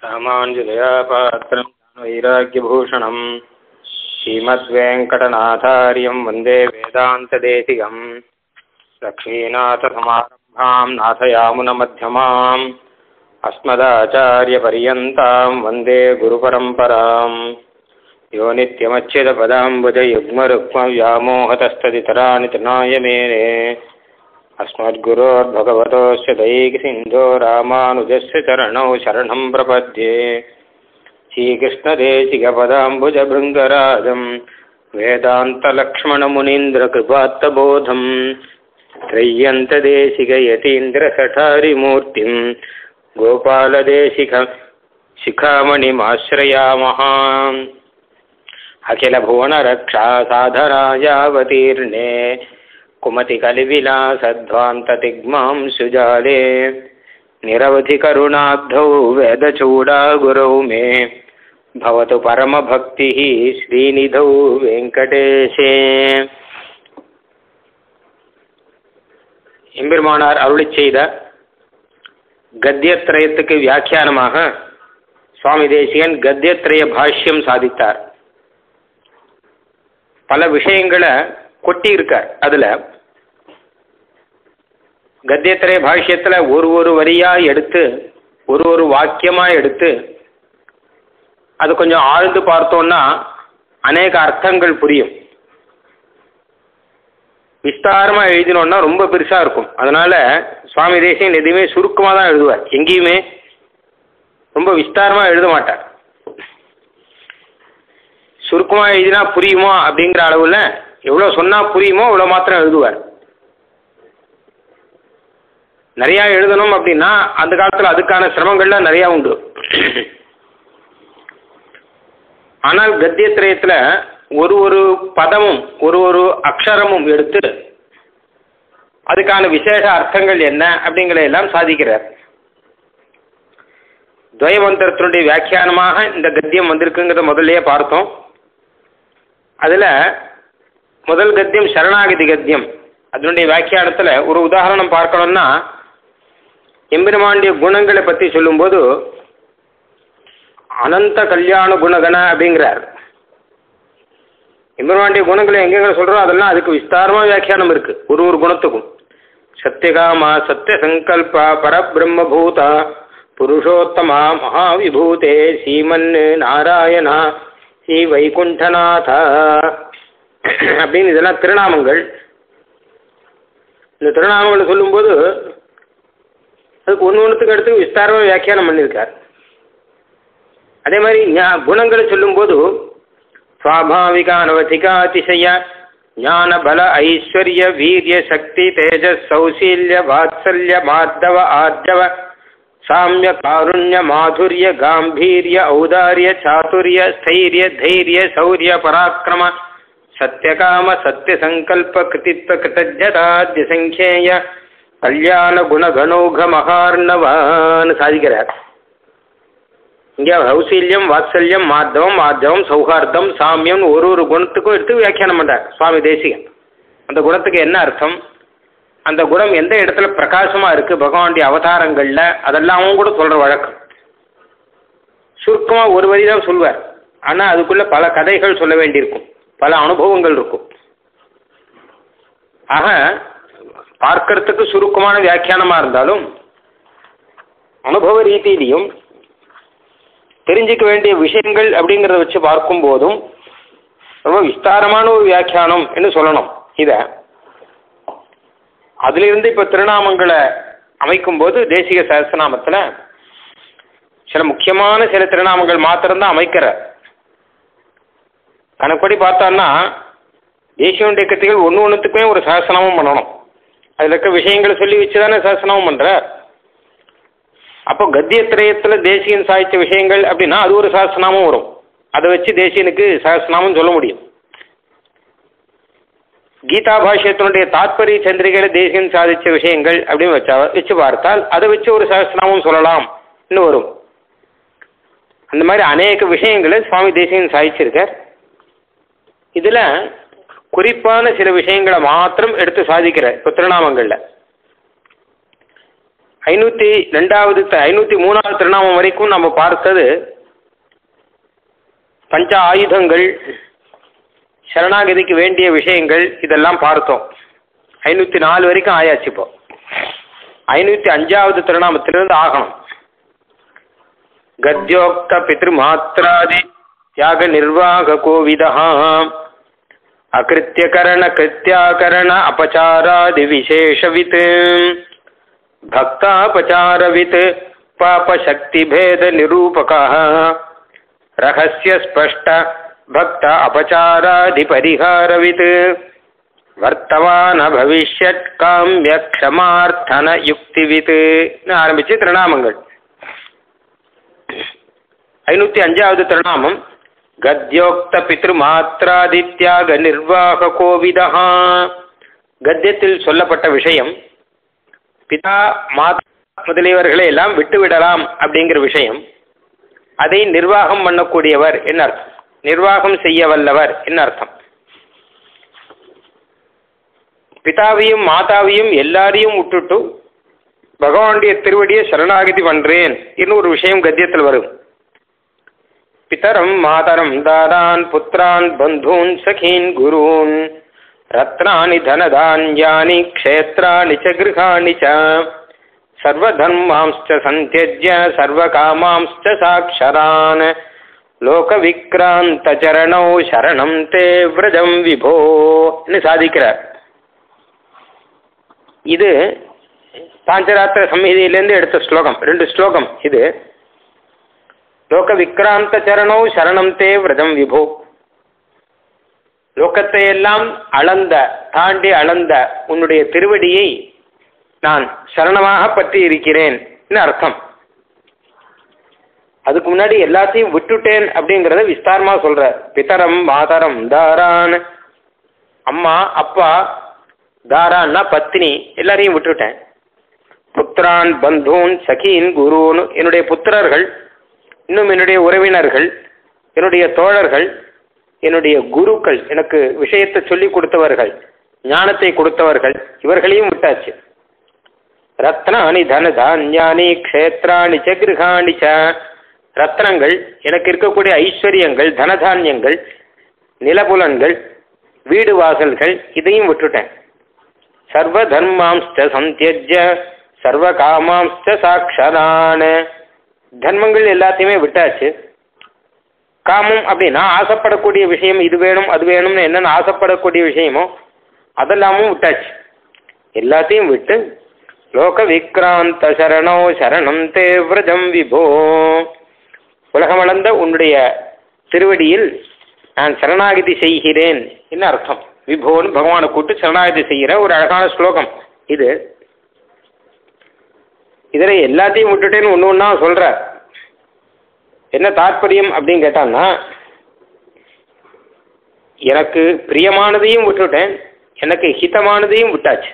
रामाञ्जलयापात्रं वैराग्यभूषणम् श्रीमद्वेङ्कटनाथार्यं वन्दे वेदान्तदेशिकम् लक्ष्मीनाथसमारम्भां नाथयामुनमध्यमाम् अस्मदाचार्यपर्यन्तां वन्दे गुरुपरम्पराम् यो नित्यमच्युतपदाम्बुजयुग्मरुक्मव्यामोहतस्तदितराणि तृणाय मेने अस्मद्गुरोर्भगवतोऽस्य दैकसिन्धो रामानुजस्य चरणौ शरणं प्रपद्ये श्रीकृष्णदेशिकपदाम्बुजभृङ्गराजं वेदान्तलक्ष्मणमुनीन्द्रकृपात्तबोधं त्रय्यन्तदेशिकयतीन्द्रसठारिमूर्तिं गोपालदेशिक शिखामणिमाश्रयामः अखिलभुवनरक्षा साधरायावतीर्णे कुमतिकलिविलासध्वान्ततिग्मां सुजाले निरवधिकरुणाब्धौ वेदचूडागुरौ मे भवतु परमभक्तिः श्रीनिधौ வெங்கடேஷே எம்பெருமானார் அருளிச் செய்த கத்தியத்ரயத்துக்கு வியாக்கியானமாக சுவாமி தேசிகன் கத்தியத்ரய பாஷ்யம் சாதித்தார் பல விஷயங்களை கொட்டி இருக்கார் அதுல கத்தியத்திரைய பாஷ்யத்துல ஒரு ஒரு வரியா எடுத்து ஒரு ஒரு வாக்கியமா எடுத்து அது கொஞ்சம் ஆழ்ந்து பார்த்தோம்னா அநேக அர்த்தங்கள் புரியும் விஸ்தாரமா எழுதினோம்னா ரொம்ப பெருசா இருக்கும் அதனால சுவாமி தேசியன் எதுவுமே சுருக்கமாக தான் எழுதுவார் எங்கேயுமே ரொம்ப விஸ்தாரமா எழுத மாட்டார் சுருக்கமாக எழுதினா புரியுமோ அப்படிங்கிற அளவில் எவ்வளோ சொன்னால் புரியுமோ அவ்வளோ மாத்திரம் எழுதுவார் நிறையா எழுதணும் அப்படின்னா அந்த காலத்தில் அதுக்கான சிரமங்கள்லாம் நிறையா உண்டு ஆனால் கத்தியத்திரயத்தில் ஒரு ஒரு பதமும் ஒரு ஒரு அக்ஷரமும் எடுத்து அதுக்கான விசேஷ அர்த்தங்கள் என்ன அப்படிங்கிற எல்லாம் சாதிக்கிறார் துவயமந்திரத்தினுடைய வியாக்கியானமாக இந்த கத்தியம் வந்திருக்குங்கிறத முதல்லயே பார்த்தோம் அதில் முதல் கத்தியம் சரணாகதி கத்தியம் அதனுடைய வியாக்கியானத்தில் ஒரு உதாரணம் பார்க்கணும்னா எம்பெருமாண்டிய குணங்களை பற்றி சொல்லும்போது அனந்த கல்யாண குணகண அப்படிங்கிறார் எம்பெருமாண்டிய குணங்களை எங்கெங்க சொல்கிறோம் அதெல்லாம் அதுக்கு விஸ்தாரமாக வியாக்கியானம் இருக்குது ஒரு ஒரு குணத்துக்கும் சத்தியகாமா சத்திய சங்கல்பா பரபிரம்மபூதா புருஷோத்தமா மகாவிபூதே ஸ்ரீமன் நாராயணா ஸ்ரீ வைகுண்டநாதா அப்படின்னு இதெல்லாம் திருநாமங்கள் இந்த திருநாமங்களை சொல்லும்போது அதுக்கு ஒன்று ஒன்றுத்துக்கு அடுத்து விஸ்தாரமாக வியாக்கியானம் பண்ணியிருக்கார் அதே மாதிரி ஞா குணங்களை சொல்லும்போது சுவாபாவிக அனவதிகாதிசய ஞான பல ஐஸ்வர்ய வீரிய சக்தி தேஜஸ் சௌசீல்ய வாத்சல்ய மார்தவ ஆர்ஜவ சாமிய காருண்ய மாதுரிய காம்பீரிய ஔதாரிய சாதுரிய ஸ்தைரிய தைரிய சௌரிய பராக்கிரம சத்தியகாம சத்தியசங்கல்ப கிருதித்வ கிருத்தஜதாத்ய சங்கேய கல்யாண குணகணௌக மகார்ணவான்னு சாதிக்கிறார் இங்கே ஹௌசீல்யம் வாத்சல்யம் மாத்தவம் மாத்தவம் சௌஹார்தம் சாமியம் ஒரு ஒரு குணத்துக்கும் எடுத்து வியாக்கியானம் பண்ணுறார் சுவாமி தேசிகன் அந்த குணத்துக்கு என்ன அர்த்தம் அந்த குணம் எந்த இடத்துல பிரகாசமாக இருக்குது பகவானுடைய அவதாரங்களில் அதெல்லாம் கூட சொல்கிற வழக்கம் சுருக்கமாக ஒரு வரி தான் சொல்வார் ஆனால் அதுக்குள்ளே பல கதைகள் சொல்ல வேண்டியிருக்கும் பல அனுபவங்கள் இருக்கும் ஆக பார்க்கறதுக்கு சுருக்கமான வியாக்கியானமாக இருந்தாலும் அனுபவ ரீதியிலையும் தெரிஞ்சிக்க வேண்டிய விஷயங்கள் அப்படிங்கிறத வச்சு பார்க்கும் போதும் ரொம்ப விஸ்தாரமான ஒரு வியாக்கியானம் என்று சொல்லணும் இதை அதிலிருந்து இப்போ திருநாமங்களை அமைக்கும்போது தேசிக சகசநாமத்தில் சில முக்கியமான சில திருநாமங்கள் மாத்திரம்தான் அமைக்கிறார் கணக்குப்படி பார்த்தோன்னா தேசியனுடைய கத்திகள் ஒன்று ஒன்றுத்துக்குமே ஒரு சகசனமும் பண்ணணும் அதில் இருக்க விஷயங்களை சொல்லி வச்சு தானே சகசனமும் பண்ணுறார் அப்போ கத்தியத்திரயத்தில் தேசியன் சாதித்த விஷயங்கள் அப்படின்னா அது ஒரு சகசனாமும் வரும் அதை வச்சு தேசியனுக்கு சகசனாமும் சொல்ல முடியும் கீதா பாஷ்யத்தினுடைய தாத்பரிய சந்திரிகையில் தேசியன் சாதித்த விஷயங்கள் அப்படின்னு வச்சா வச்சு பார்த்தால் அதை வச்சு ஒரு சகசனாமும் சொல்லலாம் இன்னும் வரும் அந்த மாதிரி அநேக விஷயங்களை சுவாமி தேசியன் சாதிச்சிருக்கார் இதில் குறிப்பான சில விஷயங்களை மாத்திரம் எடுத்து சாதிக்கிறார் இப்போ திருநாமங்களில் ஐநூற்றி ரெண்டாவது ஐநூற்றி மூணாவது திருநாமம் வரைக்கும் நம்ம பார்த்தது பஞ்ச ஆயுதங்கள் சரணாகதிக்கு வேண்டிய விஷயங்கள் இதெல்லாம் பார்த்தோம் ஐநூற்றி நாலு வரைக்கும் ஆயாச்சு இப்போ ஐநூற்றி அஞ்சாவது திருநாமத்திலிருந்து ஆகணும் கத்யோக்த பித்ருமாத்திராதி தியாக நிர்வாக கோவிதா அகிருத்தியகரண கிருத்தியாகரண அபச்சாராதி விசேஷவித் பக்தாபச்சாரவித் பாபசக்திபேத நிரூபகா ரகசிய ஸ்பஷ்ட பக்த அபச்சாராதி பரிகாரவித் வர்த்தமான பவிஷ்யத் காமிய க்ஷமார்த்தன யுக்திவித் ஆரம்பிச்சு திருநாமங்கள் ஐநூற்றி அஞ்சாவது திருநாமம் கத்யோக்த பித்ரு மாத்திராதித்யாக நிர்வாக கோவிதா கத்தியத்தில் சொல்லப்பட்ட விஷயம் பிதா மாதா முதலியவர்களை எல்லாம் விட்டுவிடலாம் அப்படிங்கிற விஷயம் அதை நிர்வாகம் பண்ணக்கூடியவர் என்ன அர்த்தம் நிர்வாகம் செய்ய வல்லவர் என்ன அர்த்தம் பிதாவையும் மாதாவையும் எல்லாரையும் விட்டுட்டு பகவானுடைய திருவடியை சரணாகதி பண்றேன் இன்னும் ஒரு விஷயம் கத்தியத்தில் வரும் பிதரம் மாதரம் தாதான் புத்திரான் பந்தூன் சகீன் குரூன் ரத்னானி தனதான்யானி க்ஷேத்ராணி ச கிருஹாணி ச சர்வதர்மாம்ஸ்ச சந்தியஜ்ய சர்வகாமாம்ஸ்ச சாட்சரான் லோகவிக்ராந்த சரணௌ சரணம் தே விரஜம் விபோன்னு சாதிக்கிறார் இது பாஞ்சராத்திர சம்ஹிதையிலேருந்து எடுத்த ஸ்லோகம் ரெண்டு ஸ்லோகம் இது லோக விக்ராந்த சரணோ சரணம் தே விரதம் விபோ லோகத்தை எல்லாம் அளந்த தாண்டி அளந்த உன்னுடைய திருவடியை நான் சரணமாக பற்றி இருக்கிறேன் அர்த்தம் அதுக்கு முன்னாடி எல்லாத்தையும் விட்டுட்டேன் அப்படிங்கிறத விஸ்தாரமா சொல்ற பிதரம் மாதரம் தாரான் அம்மா அப்பா தாரான்னா பத்னி எல்லாரையும் விட்டுட்டேன் புத்திரான் பந்தூன் சகீன் குருன்னு என்னுடைய புத்திரர்கள் இன்னும் என்னுடைய உறவினர்கள் என்னுடைய தோழர்கள் என்னுடைய குருக்கள் எனக்கு விஷயத்தை சொல்லி கொடுத்தவர்கள் ஞானத்தை கொடுத்தவர்கள் இவர்களையும் விட்டாச்சு ரத்னானி தன தானியானி க்ஷேத்ராணி ச கிருஹாணி ச ரத்னங்கள் எனக்கு இருக்கக்கூடிய ஐஸ்வர்யங்கள் தனதானியங்கள் நிலபுலன்கள் வீடு வாசல்கள் இதையும் விட்டுட்டேன் சர்வ தர்மாம்ஸ்ட சந்தியஜ சர்வ காமாம்ஸ்ட சாட்சதான தர்மங்கள் எல்லாத்தையுமே விட்டாச்சு காமம் அப்படின்னா ஆசைப்படக்கூடிய விஷயம் இது வேணும் அது வேணும்னு என்னென்ன ஆசைப்படக்கூடிய விஷயமோ அதெல்லாமும் விட்டாச்சு எல்லாத்தையும் விட்டு லோக விக்ராந்த சரணோ சரணம் தே விரஜம் விபோ உலகமளந்த உன்னுடைய திருவடியில் நான் சரணாகதி செய்கிறேன் என்ன அர்த்தம் விபோன்னு பகவானை கூட்டு சரணாகதி செய்கிற ஒரு அழகான ஸ்லோகம் இது இதில் எல்லாத்தையும் விட்டுட்டேன்னு ஒன்று ஒன்றா சொல்கிற என்ன தாற்பயம் அப்படின்னு கேட்டான்னா எனக்கு பிரியமானதையும் விட்டுட்டேன் எனக்கு ஹிதமானதையும் விட்டாச்சு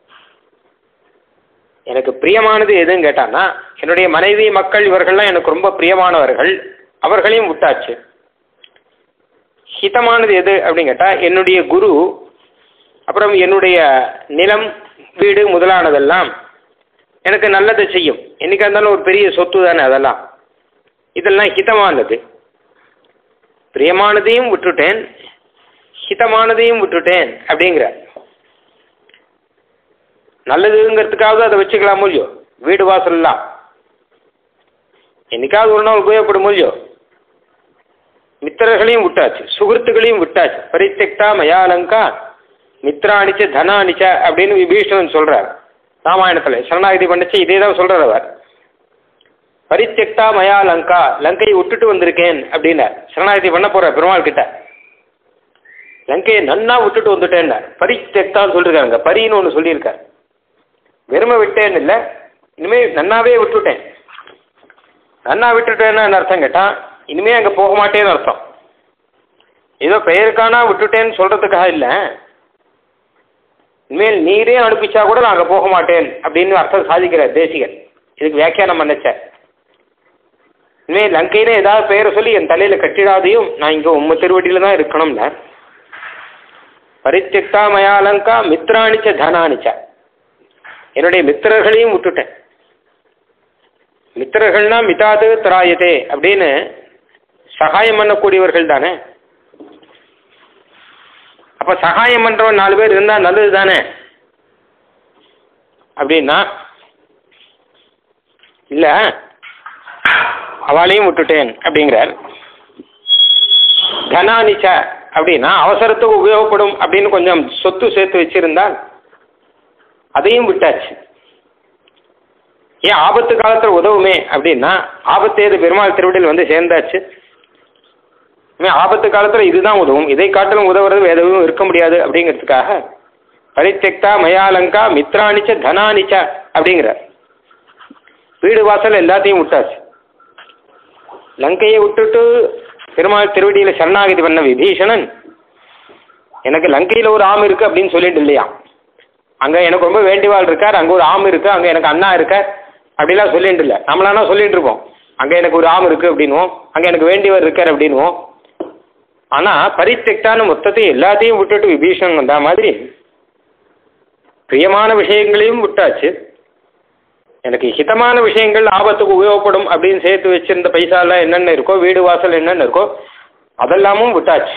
எனக்கு பிரியமானது எதுன்னு கேட்டான்னா என்னுடைய மனைவி மக்கள் இவர்கள்லாம் எனக்கு ரொம்ப பிரியமானவர்கள் அவர்களையும் விட்டாச்சு ஹிதமானது எது அப்படின்னு கேட்டால் என்னுடைய குரு அப்புறம் என்னுடைய நிலம் வீடு முதலானதெல்லாம் எனக்கு நல்லதை செய்யும் என்னைக்கா இருந்தாலும் ஒரு பெரிய சொத்து தானே அதெல்லாம் இதெல்லாம் ஹிதமானது பிரியமானதையும் விட்டுட்டேன் ஹிதமானதையும் விட்டுட்டேன் அப்படிங்கிற நல்லதுங்கிறதுக்காவது அதை வச்சுக்கலாம் இல்லையோ வீடு வாசல்லாம் என்னைக்காவது ஒரு நாள் உபயோகப்படும் இல்லையோ மித்திரர்களையும் விட்டாச்சு சுகிருத்துகளையும் விட்டாச்சு பரித்தெக்தா மயாலங்கா மித்ராணிச்ச தனானிச்ச அப்படின்னு விபீஷணன் சொல்றார் ராமாயணத்தில் சரணாகதி பண்ணிச்சு இதே தான் சொல்றார் அவர் பரித்தெக்தா மயா லங்கா லங்கையை விட்டுட்டு வந்திருக்கேன் அப்படின்னார் சரணாகதி பண்ண போற பெருமாள் கிட்ட லங்கையை நன்னா விட்டுட்டு வந்துட்டேன்னார் பரித்தெக்தான்னு சொல்லியிருக்காங்க பரின்னு ஒன்று சொல்லியிருக்கார் வெறுமை விட்டேன்னு இல்லை இனிமேல் நன்னாவே விட்டுட்டேன் நன்னா விட்டுட்டேன்னு அர்த்தம் கேட்டால் இனிமே அங்கே போக மாட்டேன்னு அர்த்தம் ஏதோ பெயருக்கானா விட்டுட்டேன்னு சொல்கிறதுக்காக இல்லை இனிமேல் நீரே அனுப்பிச்சா கூட நான் அங்கே போக மாட்டேன் அப்படின்னு அர்த்தம் சாதிக்கிறார் தேசிகர் இதுக்கு வியாக்கியானம் பண்ணச்ச இனிமேல் லங்கைன்னு ஏதாவது பெயரை சொல்லி என் தலையில் கட்டிடாதையும் நான் இங்கே உம்ம திருவடியில் தான் இருக்கணும்னார் பரித்தியக்தா மயா லங்கா மித்ராணிச்ச தனானிச்ச என்னுடைய மித்திரர்களையும் விட்டுட்டேன் மித்திரர்கள்னா மிதாது திராயதே அப்படின்னு சகாயம் பண்ணக்கூடியவர்கள் தானே அப்ப சகாயம் பண்றவன் நாலு பேர் இருந்தா நல்லது தானே அப்படின்னா இல்ல அவளையும் விட்டுட்டேன் அப்படிங்கிறார் தனானிச்ச அப்படின்னா அவசரத்துக்கு உபயோகப்படும் அப்படின்னு கொஞ்சம் சொத்து சேர்த்து வச்சிருந்தால் அதையும் விட்டாச்சு ஏன் ஆபத்து காலத்தில் உதவுமே அப்படின்னா ஆபத்து ஏது பெருமாள் திருவிடையில் வந்து சேர்ந்தாச்சு இனிமே ஆபத்து காலத்தில் இதுதான் உதவும் இதை காட்டிலும் உதவுறது வேற எதுவும் இருக்க முடியாது அப்படிங்கிறதுக்காக பரித்தெக்தா மயாலங்கா மித்ராணிச்ச தனானிச்ச அப்படிங்கிற வீடு வாசல் எல்லாத்தையும் விட்டாச்சு லங்கையை விட்டுட்டு பெருமாள் திருவடியில் சரணாகதி பண்ண விபீஷணன் எனக்கு லங்கையில் ஒரு ஆம் இருக்கு அப்படின்னு சொல்லிட்டு இல்லையா அங்கே எனக்கு ரொம்ப வேண்டிவாள் இருக்கார் அங்கே ஒரு ஆம் இருக்கு அங்கே எனக்கு அண்ணா இருக்கார் அப்படிலாம் சொல்லிட்டு இல்லை நம்மளானா சொல்லிட்டு இருப்போம் அங்கே எனக்கு ஒரு ஆம் இருக்கு அப்படின்வோம் அங்கே எனக்கு வேண்டியவர் இருக்கார் அப்படின்வோம் ஆனால் பரித்தெக்டான மொத்தத்தையும் எல்லாத்தையும் விட்டுட்டு விபீஷணன் வந்த மாதிரி பிரியமான விஷயங்களையும் விட்டாச்சு எனக்கு ஹிதமான விஷயங்கள் ஆபத்துக்கு உபயோகப்படும் அப்படின்னு சேர்த்து வச்சிருந்த பைசாலாம் என்னென்ன இருக்கோ வீடு வாசல் என்னென்ன இருக்கோ அதெல்லாமும் விட்டாச்சு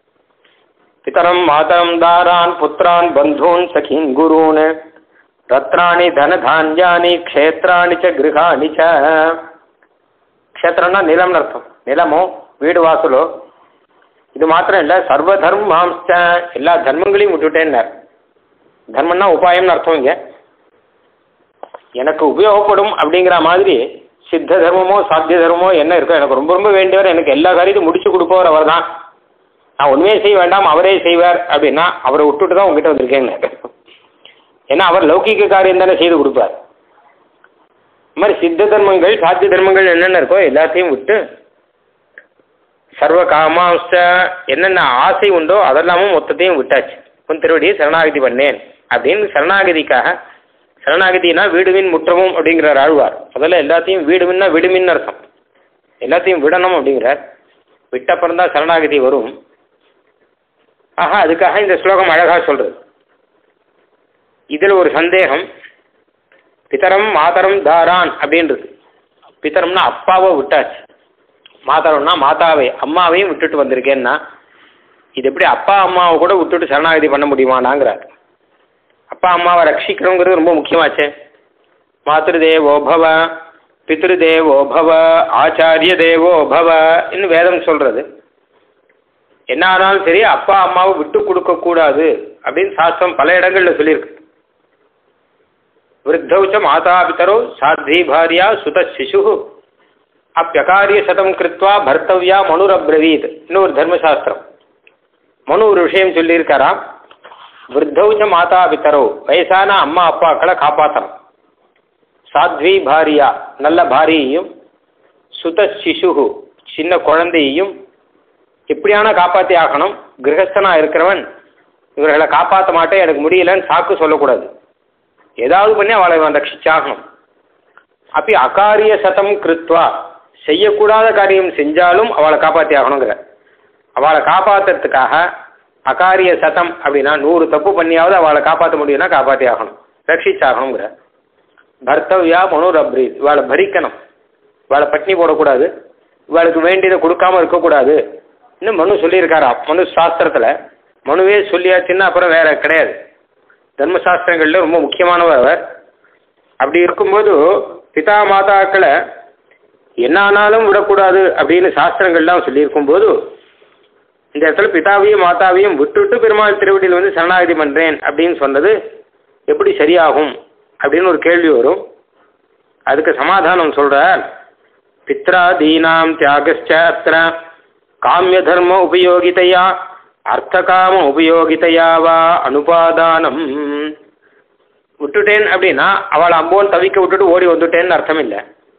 பிதரம் மாதரம் தாரான் புத்திரான் பந்தூன் சகின் குருன் ரத்ராணி தனதான்யானி க்ஷேத்ராணி ச கிருஹாணி ச க்ஷேத்திரம்னா நிலம்னு அர்த்தம் நிலமோ வீடு வாசலோ இது மாத்திரம் இல்லை சர்வ தர்மாம்ச எல்லா தர்மங்களையும் விட்டுட்டேன்னார் தர்மம்னா உபாயம்னு அர்த்தம் இங்கே எனக்கு உபயோகப்படும் அப்படிங்கிற மாதிரி சித்த தர்மமோ சாத்திய தர்மமோ என்ன இருக்கோ எனக்கு ரொம்ப ரொம்ப வேண்டியவர் எனக்கு எல்லா காரியத்தையும் முடிச்சு கொடுப்பவர் அவர் தான் நான் ஒன்றுமே செய்ய வேண்டாம் அவரே செய்வார் அப்படின்னா அவரை விட்டுட்டு தான் உங்ககிட்ட வந்திருக்கேங்க ஏன்னா அவர் லௌகிக காரியம் தானே செய்து கொடுப்பார் இந்த மாதிரி சித்த தர்மங்கள் சாத்திய தர்மங்கள் என்னென்ன இருக்கோ எல்லாத்தையும் விட்டு சர்வ காமாம்ச என்னென்ன ஆசை உண்டோ அதெல்லாமும் மொத்தத்தையும் விட்டாச்சு உன் திருவடியை சரணாகதி பண்ணேன் அப்படின்னு சரணாகதிக்காக சரணாகதினா வீடுவின் முற்றமும் அப்படிங்கிறார் ஆழ்வார் முதல்ல எல்லாத்தையும் வீடுவின்னா விடுமின்னு அர்த்தம் எல்லாத்தையும் விடணும் அப்படிங்கிறார் விட்டப்புறம் தான் சரணாகதி வரும் ஆஹா அதுக்காக இந்த ஸ்லோகம் அழகாக சொல்றது இதில் ஒரு சந்தேகம் பிதரம் மாதரம் தாரான் அப்படின்றது பிதரம்னா அப்பாவை விட்டாச்சு மாதரம்னா மாதாவை அம்மாவையும் விட்டுட்டு வந்திருக்கேன்னா இது எப்படி அப்பா அம்மாவை கூட விட்டுட்டு சரணாகதி பண்ண முடியுமானாங்கிறார் அப்பா அம்மாவை ரட்சிக்கணுங்கிறது ரொம்ப முக்கியமாச்சே மாத்திரு தேவோ பவ பித்ரு தேவோ பவ ஆச்சாரிய தேவோ பவ இன்னும் வேதம் சொல்றது என்ன ஆனாலும் சரி அப்பா அம்மாவை விட்டு கொடுக்க கூடாது அப்படின்னு சாஸ்திரம் பல இடங்கள்ல சொல்லியிருக்கு விருத்தௌச்ச மாதா பிதரோ சாத்வி பாரியா சுத சிசு அப்பியகாரிய சதம் கிருத்வா பர்த்தவ்யா மனுரப்ரவீத் இன்னொரு தர்மசாஸ்திரம் மனு ஒரு விஷயம் சொல்லியிருக்காராம் விருத்தௌச்ச மாதா பித்தரோ வயசான அம்மா அப்பாக்களை காப்பாற்றணும் சாத்வி பாரியா நல்ல பாரியையும் சுத சிசு சின்ன குழந்தையையும் எப்படியான காப்பாற்றி ஆகணும் கிரகஸ்தனா இருக்கிறவன் இவர்களை காப்பாற்ற மாட்டேன் எனக்கு முடியலன்னு சாக்கு சொல்லக்கூடாது ஏதாவது பண்ணி அவளை அவன் ரட்சிச்சாகணும் அப்படி அகாரிய சதம் கிருத்வா செய்யக்கூடாத காரியம் செஞ்சாலும் அவளை காப்பாற்றி ஆகணுங்கிற அவளை காப்பாற்றுறதுக்காக அகாரிய சதம் அப்படின்னா நூறு தப்பு பண்ணியாவது அவளை காப்பாற்ற முடியும்னா காப்பாற்றி ஆகணும் ரட்சிச்சாகணுங்கிற பர்த்தவ்யா மனுரப்ரி இவளை பரிக்கணும் இவளை பட்னி போடக்கூடாது இவளுக்கு வேண்டியதை கொடுக்காம இருக்கக்கூடாது இன்னும் மனு சொல்லியிருக்காரா மனு சாஸ்திரத்தில் மனுவே சொல்லியாச்சுன்னா அப்புறம் வேற கிடையாது தர்மசாஸ்திரங்களில் ரொம்ப முக்கியமானவர் அவர் அப்படி இருக்கும்போது பிதா மாதாக்களை என்ன ஆனாலும் விடக்கூடாது அப்படின்னு சாஸ்திரங்கள்லாம் சொல்லியிருக்கும் போது இந்த இடத்துல பிதாவையும் மாதாவையும் விட்டுட்டு பெருமாள் திருவடியில் வந்து சரணாகதி பண்ணுறேன் அப்படின்னு சொன்னது எப்படி சரியாகும் அப்படின்னு ஒரு கேள்வி வரும் அதுக்கு சமாதானம் சொல்கிறார் பித்ராதீனாம் தியாகச்ச அத்திர காமிய தர்ம உபயோகிதையா அர்த்தகாம உபயோகிதையா வா அனுபாதானம் விட்டுட்டேன் அப்படின்னா அவளை அம்போன் தவிக்க விட்டுட்டு ஓடி வந்துட்டேன்னு அர்த்தம் இல்லை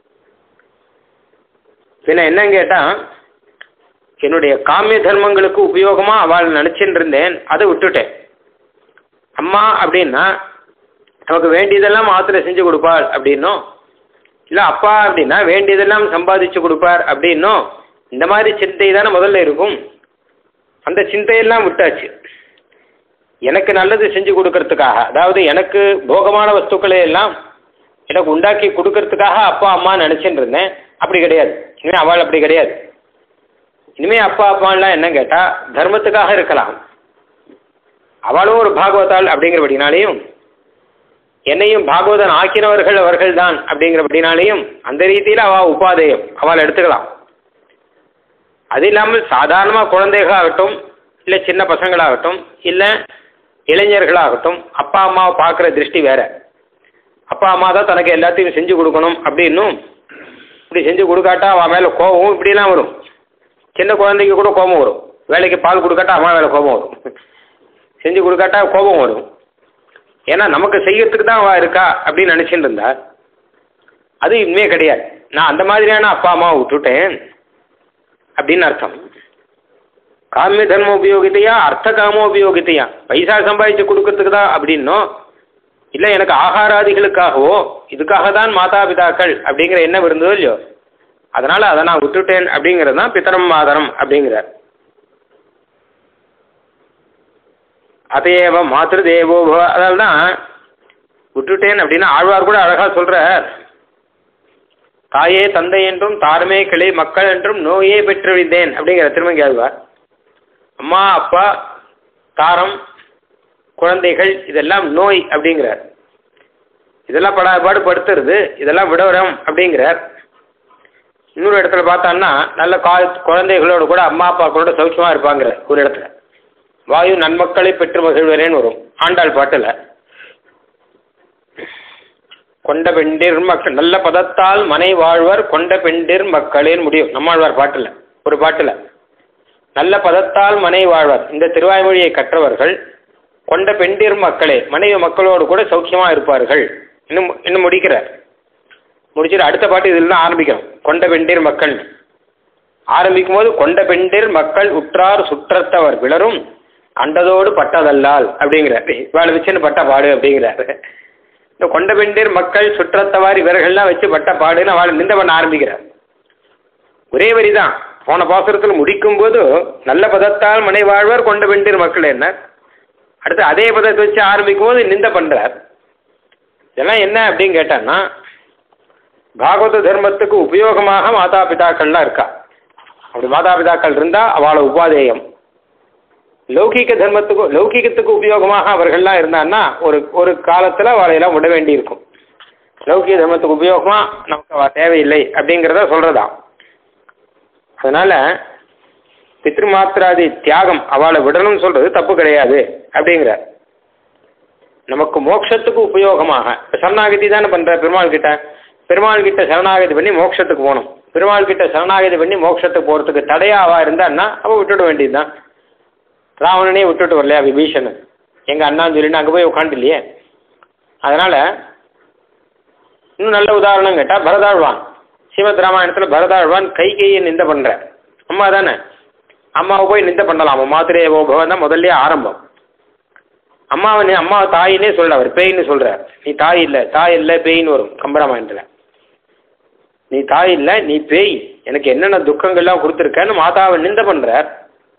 பின்ன என்னன்னு கேட்டால் என்னுடைய காமிய தர்மங்களுக்கு உபயோகமாக அவள் நினச்சிட்டு இருந்தேன் அதை விட்டுட்டேன் அம்மா அப்படின்னா நமக்கு வேண்டியதெல்லாம் ஆற்றுல செஞ்சு கொடுப்பாள் அப்படின்னும் இல்லை அப்பா அப்படின்னா வேண்டியதெல்லாம் சம்பாதிச்சு கொடுப்பார் அப்படின்னும் இந்த மாதிரி சிந்தை தானே முதல்ல இருக்கும் அந்த சிந்தையெல்லாம் விட்டாச்சு எனக்கு நல்லது செஞ்சு கொடுக்கறதுக்காக அதாவது எனக்கு போகமான வஸ்துக்களை எல்லாம் எனக்கு உண்டாக்கி கொடுக்கறதுக்காக அப்பா அம்மா நினச்சிட்டு இருந்தேன் அப்படி கிடையாது இனிமேல் அவள் அப்படி கிடையாது இனிமேல் அப்பா அம்மாலாம் என்ன கேட்டால் தர்மத்துக்காக இருக்கலாம் அவளும் ஒரு பாகவதாள் அப்படிங்கிறபடினாலேயும் என்னையும் பாகவதன் ஆக்கினவர்கள் அவர்கள் தான் அப்படிங்கிறபடினாலேயும் அந்த ரீதியில் அவள் உபாதேயம் அவள் எடுத்துக்கலாம் அது இல்லாமல் சாதாரணமாக குழந்தைகளாகட்டும் இல்லை சின்ன பசங்களாகட்டும் இல்லை இளைஞர்களாகட்டும் அப்பா அம்மாவை பார்க்குற திருஷ்டி வேற அப்பா அம்மா தான் தனக்கு எல்லாத்தையும் செஞ்சு கொடுக்கணும் அப்படின்னும் இப்படி செஞ்சு கொடுக்காட்டா அவன் மேலே கோபம் இப்படிலாம் வரும் சின்ன குழந்தைக்கு கூட கோபம் வரும் வேலைக்கு பால் கொடுக்காட்டா அம்மா மேலே கோபம் வரும் செஞ்சு கொடுக்காட்டா கோபம் வரும் ஏன்னா நமக்கு செய்யறதுக்கு தான் அவள் இருக்கா அப்படின்னு நினச்சிட்டு இருந்தா அது இனிமே கிடையாது நான் அந்த மாதிரியான அப்பா அம்மாவை விட்டுட்டேன் அப்படின்னு அர்த்தம் காமிய தர்ம உபயோகித்தையா அர்த்த காம உபயோகித்தையா பைசா சம்பாதிச்சு கொடுக்கறதுக்கு தான் அப்படின்னும் இல்லை எனக்கு ஆகாராதிகளுக்காகவோ இதுக்காக தான் மாதா பிதாக்கள் அப்படிங்கிற எண்ணம் இருந்ததோ இல்லையோ அதனால் அதை நான் விட்டுட்டேன் அப்படிங்கிறது தான் பித்தரம் மாதரம் அப்படிங்கிறார் அதையேவ மாத்திரு தேவோ பவ அதால் தான் விட்டுட்டேன் அப்படின்னா ஆழ்வார் கூட அழகாக சொல்கிறார் தாயே தந்தை என்றும் தாரமே கிளை மக்கள் என்றும் நோயே பெற்றுவிந்தேன் அப்படிங்கிற திருமங்கி ஆழ்வார் அம்மா அப்பா தாரம் குழந்தைகள் இதெல்லாம் நோய் அப்படிங்கிறார் இதெல்லாம் படாபாடு படுத்துறது இதெல்லாம் விடவரம் அப்படிங்கிறார் இன்னொரு இடத்துல பார்த்தான்னா நல்ல கா குழந்தைகளோட கூட அம்மா அப்பா கூட சௌக்கியமாக இருப்பாங்கிற ஒரு இடத்துல வாயு நன்மக்களை பெற்று மகிழ்வரேன்னு வரும் ஆண்டாள் பாட்டில் கொண்ட பெண்டிர் மக்கள் நல்ல பதத்தால் மனை வாழ்வர் கொண்ட பெண்டிர் மக்களேன்னு முடியும் நம்மாழ்வார் பாட்டில் ஒரு பாட்டில் நல்ல பதத்தால் மனை வாழ்வர் இந்த திருவாய்மொழியை கற்றவர்கள் கொண்ட பெண்டிர் மக்களே மனைவி மக்களோடு கூட சௌக்கியமாக இருப்பார்கள் இன்னும் இன்னும் முடிக்கிறார் முடிச்சுட்டு அடுத்த பாட்டு இதில் தான் ஆரம்பிக்கிறோம் கொண்ட பெண்டிர் மக்கள் ஆரம்பிக்கும் போது கொண்ட பெண்டிர் மக்கள் உற்றார் சுற்றத்தவர் பிளரும் கண்டதோடு பட்டதல்லால் அப்படிங்கிறார் வேலை வச்சுன்னு பட்ட பாடு அப்படிங்கிறாரு இந்த கொண்ட பெண்டிர் மக்கள் சுற்றத்தவார் இவர்கள்லாம் வச்சு பட்ட பாடுன்னு அவள் நிந்த பண்ண ஆரம்பிக்கிறார் ஒரே வரி தான் போன பாசுரத்தில் முடிக்கும் போது நல்ல பதத்தால் மனை வாழ்வர் கொண்ட பெண்டிர் மக்கள் என்ன அடுத்து அதே பதத்தை வச்சு ஆரம்பிக்கும் போது நிந்த பண்ணுறார் இதெல்லாம் என்ன அப்படின்னு கேட்டான்னா பாகவத தர்மத்துக்கு உபயோகமாக மாதா பிதாக்கள்லாம் இருக்கா அப்படி மாதா பிதாக்கள் இருந்தால் அவளை உபாதேயம் லௌகிக தர்மத்துக்கு லௌகிகத்துக்கு உபயோகமாக அவர்கள்லாம் இருந்தான்னா ஒரு ஒரு காலத்தில் அவளையெல்லாம் விட வேண்டியிருக்கும் லௌகிக தர்மத்துக்கு உபயோகமாக நமக்கு அவ தேவையில்லை அப்படிங்கிறத சொல்கிறதா அதனால் பித்ருமாத்திராதி தியாகம் அவளை விடணும்னு சொல்கிறது தப்பு கிடையாது அப்படிங்கிறார் நமக்கு மோட்சத்துக்கு உபயோகமாக இப்போ சரணாகதி தானே பண்ணுற பெருமாள் கிட்ட பெருமாள் கிட்ட சரணாகதி பண்ணி மோட்சத்துக்கு போகணும் பெருமாள் கிட்ட சரணாகதி பண்ணி மோட்சத்துக்கு போகிறதுக்கு தடையாவா இருந்தான்னா அவள் விட்டுட வேண்டியதுதான் ராவணனே விட்டுட்டு வரலையா விபீஷணன் எங்கள் அண்ணான்னு சொல்லிட்டு அங்கே போய் உட்காந்து இல்லையே அதனால் இன்னும் நல்ல உதாரணம் கேட்டால் பரதாழ்வான் ஸ்ரீமத் ராமாயணத்தில் பரதாழ்வான் கை கையை நிந்த பண்ணுற அம்மா தானே அம்மாவை போய் நிந்த பண்ணலாம் மாத்திரே பவன் தான் முதல்ல ஆரம்பம் அம்மாவை நீ அம்மாவை தாயினே சொல்ல அவர் பேயின்னு சொல்கிறார் நீ தாய் இல்லை தாய் இல்லை பேயின்னு வரும் கம்பராமாயணத்தில் நீ தாய் இல்லை நீ பேய் எனக்கு என்னென்ன துக்கங்கள்லாம் கொடுத்துருக்கன்னு மாதாவை நிந்த பண்ணுறார்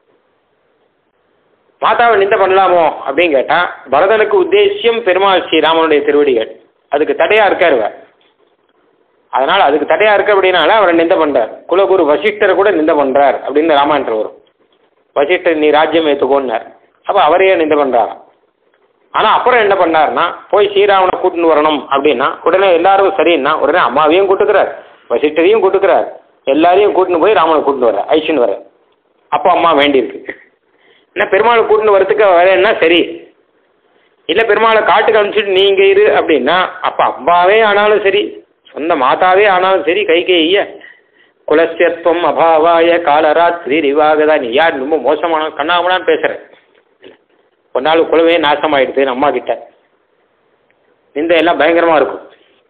மாதாவை நிந்த பண்ணலாமோ அப்படின்னு கேட்டால் பரதனுக்கு உத்தேசியம் பெருமாள் ஸ்ரீராமனுடைய திருவடிகள் அதுக்கு தடையாக இருக்கார் இவர் அதனால் அதுக்கு தடையாக இருக்கு அப்படின்னால அவரை நிந்த பண்ணுறார் குலகுரு வசிஷ்டரை கூட நிந்த பண்ணுறார் அப்படின்னு ராமாயணத்தில் வரும் வசிஷ்டர் நீ ராஜ்யம் ஏற்றுக்கோன்னார் அப்போ அவரையே நிந்த பண்ணுறாராம் ஆனால் அப்புறம் என்ன பண்ணார்னா போய் ஸ்ரீராமனை கூட்டின்னு வரணும் அப்படின்னா உடனே எல்லாரும் சரின்னா உடனே அம்மாவையும் கூட்டுக்கிறார் வசிஷ்டரையும் கூட்டுக்கிறார் எல்லாரையும் கூட்டின்னு போய் ராமனை கூட்டின்னு வர ஐஷன் வர அப்போ அம்மா வேண்டியிருக்கு என்ன பெருமாளை கூட்டின்னு வரத்துக்கு வரேன்னா சரி இல்லை பெருமாளை காட்டுக்கு அனுப்பிச்சிட்டு நீ இங்கே இரு அப்படின்னா அப்போ அம்மாவே ஆனாலும் சரி சொந்த மாதாவே ஆனாலும் சரி கைகேய குலசியத்துவம் அபாவாய காலராத்திரி ரிவாகதா நீ யார் ரொம்ப மோசமான கண்ணாமலான்னு பேசுகிறேன் ஒரு நாள் குலவே நாசமாயிடுது அம்மா கிட்ட இந்த எல்லாம் பயங்கரமாக இருக்கும்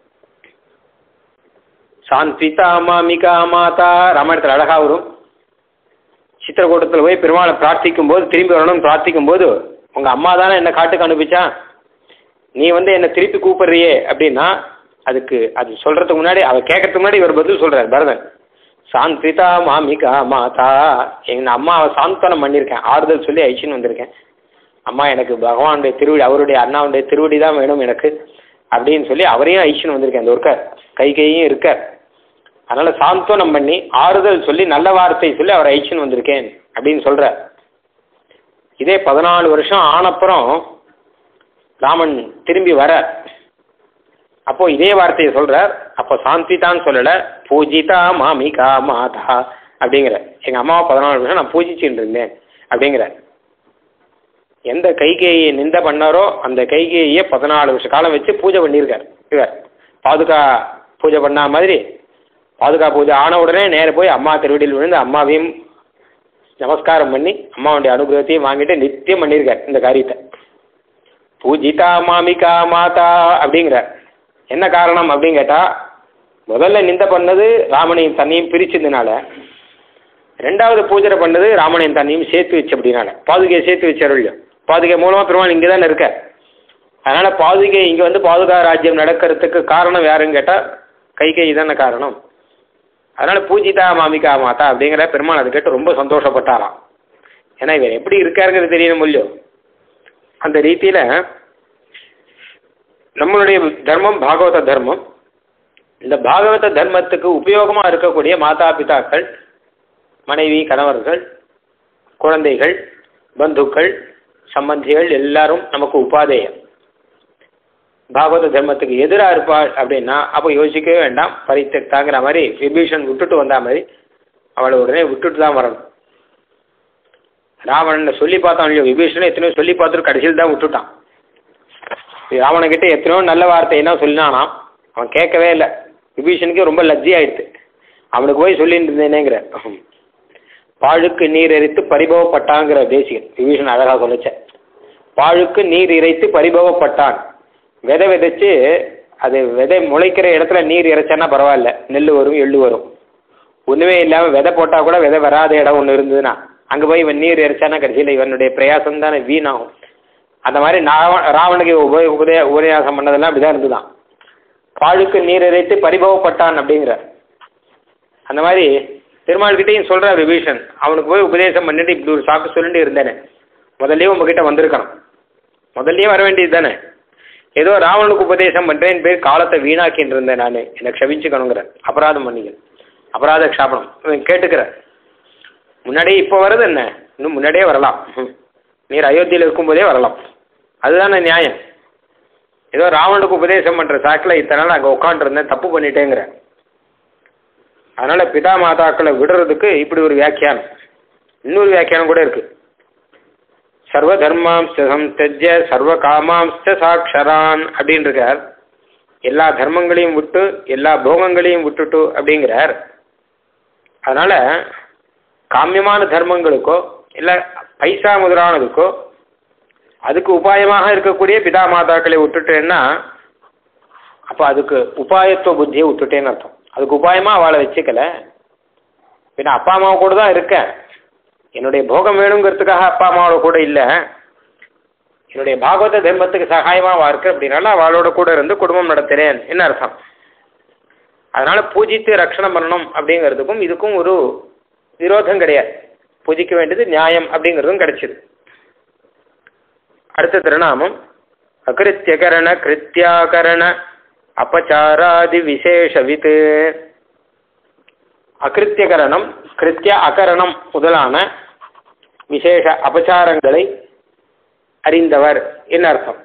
சாந்திதா மாமிகா மாதா ராமாயணத்தில் அழகாக வரும் சித்திரக்கூட்டத்தில் போய் பெருமாளை பிரார்த்திக்கும் போது திரும்பி வரணும்னு பிரார்த்திக்கும் போது உங்கள் அம்மா தானே என்னை காட்டுக்கு அனுப்பிச்சா நீ வந்து என்னை திருப்பி கூப்பிடுறியே அப்படின்னா அதுக்கு அது சொல்கிறதுக்கு முன்னாடி அவள் கேட்கறதுக்கு முன்னாடி இவர் பதில் சொல்கிறார் பரதன் சாந்திதா மாமிகா மாதா எங்கள் அம்மாவை சாந்தனம் பண்ணியிருக்கேன் ஆறுதல் சொல்லி ஐச்சின்னு வந்திருக்கேன் அம்மா எனக்கு பகவானுடைய திருவடி அவருடைய அண்ணாவுடைய திருவடி தான் வேணும் எனக்கு அப்படின்னு சொல்லி அவரையும் ஐஷன் வந்திருக்கேன் அந்த ஒருக்க கை கையும் இருக்கார் அதனால சாந்தோனம் பண்ணி ஆறுதல் சொல்லி நல்ல வார்த்தை சொல்லி அவர் ஐஷன் வந்திருக்கேன் அப்படின்னு சொல்றார் இதே பதினாலு வருஷம் ஆனப்புறம் ராமன் திரும்பி வர அப்போ இதே வார்த்தையை சொல்றார் அப்போ சாந்தி தான் சொல்லல பூஜிதா மாமிகா மாதா அப்படிங்கிற எங்க அம்மாவை பதினாலு வருஷம் நான் பூஜிச்சுட்டு இருந்தேன் அப்படிங்கிற எந்த கைகேயை நிந்த பண்ணாரோ அந்த கைகேயை பதினாலு வருஷ காலம் வச்சு பூஜை பண்ணியிருக்கார் இவர் பாதுகா பூஜை பண்ணா மாதிரி பாதுகா பூஜை ஆன உடனே நேர போய் அம்மா திருவடியில் விழுந்து அம்மாவையும் நமஸ்காரம் பண்ணி அம்மாவுடைய அனுகிரகத்தையும் வாங்கிட்டு நித்தியம் பண்ணியிருக்கார் இந்த காரியத்தை பூஜிதா மாமிகா மாதா அப்படிங்கிற என்ன காரணம் அப்படின்னு கேட்டா முதல்ல நிந்த பண்ணது ராமனையும் தன்னையும் பிரிச்சதுனால ரெண்டாவது பூஜை பண்ணது ராமனையும் தன்னையும் சேர்த்து வச்சு அப்படின்னால பாதுகையை சேர்த்து வச்சார் இல்லையோ பாதுகை மூலமா பெருமாள் இங்கே தானே இருக்க அதனால பாதுகை இங்க வந்து பாதுகா ராஜ்யம் நடக்கிறதுக்கு காரணம் யாருன்னு கேட்டா கைகை தானே காரணம் அதனால பூஜிதா மாமிகா மாதா அப்படிங்கிற பெருமாள் அதை கேட்டு ரொம்ப சந்தோஷப்பட்டாராம் ஏன்னா இவர் எப்படி இருக்காருங்கிறது தெரியணும் இல்லையோ அந்த ரீதியில நம்மளுடைய தர்மம் பாகவத தர்மம் இந்த பாகவத தர்மத்துக்கு உபயோகமா இருக்கக்கூடிய மாதா பிதாக்கள் மனைவி கணவர்கள் குழந்தைகள் பந்துக்கள் சம்பந்திகள் எல்லாரும் நமக்கு உபாதேயம் பாகவத தர்மத்துக்கு எதிராக இருப்பாள் அப்படின்னா அப்போ யோசிக்கவே வேண்டாம் பரித்தெக்தாங்கிற மாதிரி விபீஷன் விட்டுட்டு வந்தா மாதிரி அவளை உடனே விட்டுட்டு தான் வரணும் ராவணனை சொல்லி பார்த்தான் இல்லையோ விபீஷனை எத்தனையோ சொல்லி பார்த்துட்டு கடைசியில் தான் விட்டுட்டான் ராவணகிட்ட எத்தனையோ நல்ல வார்த்தையெல்லாம் சொல்லினானாம் அவன் கேட்கவே இல்லை விபீஷனுக்கு ரொம்ப லஜ்ஜி ஆயிடுது அவனுக்கு போய் சொல்லிட்டு இருந்தேனேங்கிற பாழுக்கு நீர் எரித்து பரிபவப்பட்டாங்கிற தேசிகன் விபீஷன் அழகாக சொல்லிச்ச பாழுக்கு நீர் இறைத்து பரிபவப்பட்டான் விதை விதைச்சு அது விதை முளைக்கிற இடத்துல நீர் இறைச்சானா பரவாயில்ல நெல் வரும் எள்ளு வரும் ஒன்றுமே இல்லாமல் விதை போட்டால் கூட விதை வராத இடம் ஒன்று இருந்ததுன்னா அங்கே போய் இவன் நீர் இறைச்சானா கடைசியில் இவனுடைய பிரயாசம் தானே வீணாகும் அந்த மாதிரி ராவ ராவனுக்கு உப உபதே உபன்யாசம் பண்ணதெல்லாம் அப்படிதான் இருந்துதான் பாழுக்கு நீர் இறைத்து பரிபவப்பட்டான் அப்படிங்கிற அந்த மாதிரி பெருமாள்கிட்டையும் சொல்ற விபீஷன் அவனுக்கு போய் உபதேசம் பண்ணிட்டு இப்படி ஒரு சாக்கு சொல்லிட்டு இருந்தேனே முதல்லயே உங்ககிட்ட வந்திருக்கணும் முதல்லயே வர வேண்டியது தானே ஏதோ ராவனுக்கு உபதேசம் பண்ணுறேன் பேர் காலத்தை வீணாக்கின்னு இருந்தேன் நான் என்னை க்ஷமிச்சுக்கணுங்கிற அபராதம் பண்ணிக்கிறேன் அபராத க்ஷாபனம் கேட்டுக்கிறேன் முன்னாடியே இப்போ வருது என்ன இன்னும் முன்னாடியே வரலாம் நீர் அயோத்தியில் இருக்கும்போதே வரலாம் அதுதானே நியாயம் ஏதோ ராவனுக்கு உபதேசம் பண்ணுற சாக்கில் இத்தனை நாள் அங்கே உட்காந்துருந்தேன் தப்பு பண்ணிட்டேங்கிற அதனால பிதா மாதாக்களை விடுறதுக்கு இப்படி ஒரு வியாக்கியானம் இன்னொரு வியாக்கியானம் கூட இருக்கு சர்வ தர்மாம்சம் தெஜ்ஜ சர்வ காமாம்ச சாட்சரான் அப்படின்னு இருக்கார் எல்லா தர்மங்களையும் விட்டு எல்லா போகங்களையும் விட்டுட்டு அப்படிங்கிறார் அதனால காமியமான தர்மங்களுக்கோ இல்லை பைசா முதலானதுக்கோ அதுக்கு உபாயமாக இருக்கக்கூடிய பிதா மாதாக்களை விட்டுட்டேன்னா அப்போ அதுக்கு உபாயத்துவ புத்தியை விட்டுட்டேன்னு அர்த்தம் அதுக்கு உபாயமாக அவளை வச்சுக்கல பின்ன அப்பா அம்மாவை கூட தான் இருக்கேன் என்னுடைய போகம் வேணுங்கிறதுக்காக அப்பா அம்மாவோட கூட இல்லை என்னுடைய பாகவத தர்மத்துக்கு சகாயமாக இருக்கு அப்படின்னால அவளோட கூட இருந்து குடும்பம் நடத்துகிறேன் என்ன அர்த்தம் அதனால பூஜித்து ரட்சணம் பண்ணணும் அப்படிங்கிறதுக்கும் இதுக்கும் ஒரு விரோதம் கிடையாது பூஜிக்க வேண்டியது நியாயம் அப்படிங்கிறதும் கிடைச்சிது அடுத்த திருநாமம் அகிருத்தியகரண கிருத்தியாகரண அபச்சாராதி விசேஷவித் அகிருத்தியகரணம் கிருத்திய அகரணம் முதலான விசேஷ அபச்சாரங்களை அறிந்தவர் என்ன அர்த்தம்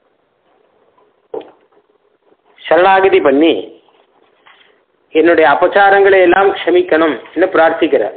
சரணாகதி பண்ணி என்னுடைய அபச்சாரங்களை எல்லாம் க்ஷமிக்கணும் என்று பிரார்த்திக்கிறார்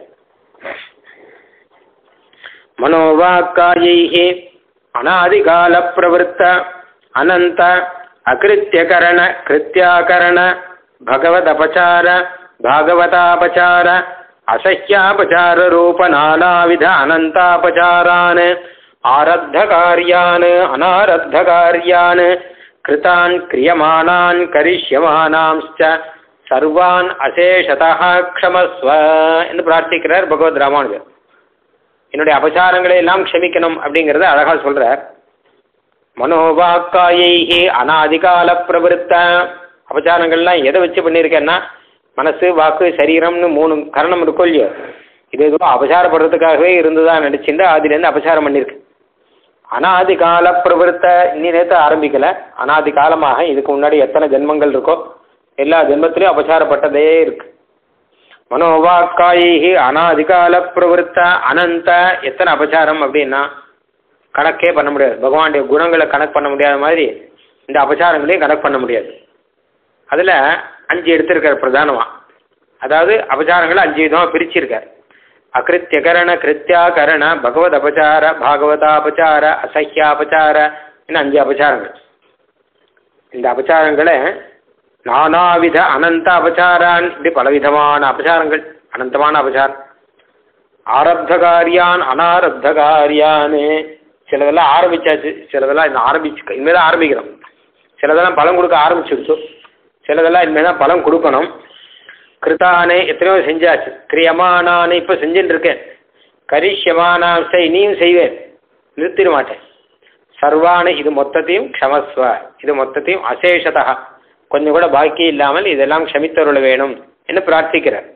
மனோவாக்காயை அநாதிகால பிரவருத்த அனந்த அகிருத்தியகரண கிருத்தியாகரண பகவதபச்சார பாகவதாபச்சார அசஹ்யாபச்சார ரூப நானாவித அனந்தாபச்சாரான் ஆரத்த காரியான் அனாரத்த காரியான் கிருதான் கிரியமானான் கரிஷ்யமானாம்ச்ச சர்வான் அசேஷதா க்ஷமஸ்வ என்று பிரார்த்திக்கிறார் பகவத் ராமானுஜர் என்னுடைய அபச்சாரங்களை எல்லாம் க்ஷமிக்கணும் அப்படிங்கிறத அழகாக சொல்கிறார் மனோவாக்காயை அனாதிகால பிரவருத்த அபச்சாரங்கள்லாம் எதை வச்சு பண்ணியிருக்கேன்னா மனசு வாக்கு சரீரம்னு மூணு கரணம் இருக்கும் இல்லையோ இது எதுவும் அபச்சாரப்படுறதுக்காகவே இருந்துதான் நினச்சிட்டு அதுலேருந்து அபச்சாரம் பண்ணியிருக்கு அனாதி கால பிரவருத்த இன்னி நேற்று ஆரம்பிக்கல அனாதி காலமாக இதுக்கு முன்னாடி எத்தனை ஜென்மங்கள் இருக்கோ எல்லா ஜென்மத்திலையும் அபசாரப்பட்டதே இருக்கு மனோவாக்காயி அனாதிகால பிரவருத்த அனந்த எத்தனை அபசாரம் அப்படின்னா கணக்கே பண்ண முடியாது பகவானுடைய குணங்களை கணக்கு பண்ண முடியாத மாதிரி இந்த அபசாரங்களையும் கணக்கு பண்ண முடியாது அதில் அஞ்சு எடுத்திருக்கார் பிரதானமாக அதாவது அபசாரங்களை அஞ்சு விதமாக பிரிச்சிருக்கார் அகிருத்தியகரண கிருத்தியாகரண பகவத் அபசார பாகவதாபசார அசஹ்யாபசார இன்னும் அஞ்சு அபசாரங்கள் இந்த அபசாரங்களை நானாவித அனந்த அபசாரான் இப்படி பலவிதமான அபசாரங்கள் அனந்தமான அபசாரம் ஆரப்த காரியான் அனாரப்த காரியான்னு சிலதெல்லாம் ஆரம்பிச்சாச்சு சிலதெல்லாம் இன்னும் ஆரம்பிச்சு இனிமேல் தான் ஆரம்பிக்கிறோம் சிலதெல்லாம் பலம் கொடுக்க ஆரம்பிச்சிருச்சு சிலதெல்லாம் இனிமேல் தான் பலம் கொடுக்கணும் கிருத்தானே எத்தனையோ செஞ்சாச்சு கிரியமானானே இப்போ செஞ்சுட்டு இருக்கேன் கரிஷ்யமானாம் செய் நீயும் செய்வேன் நிறுத்திட மாட்டேன் சர்வானு இது மொத்தத்தையும் க்ஷமஸ்வ இது மொத்தத்தையும் அசேஷதா கொஞ்சம் கூட பாக்கி இல்லாமல் இதெல்லாம் க்ஷமித்தருள வேணும் என்று பிரார்த்திக்கிறார்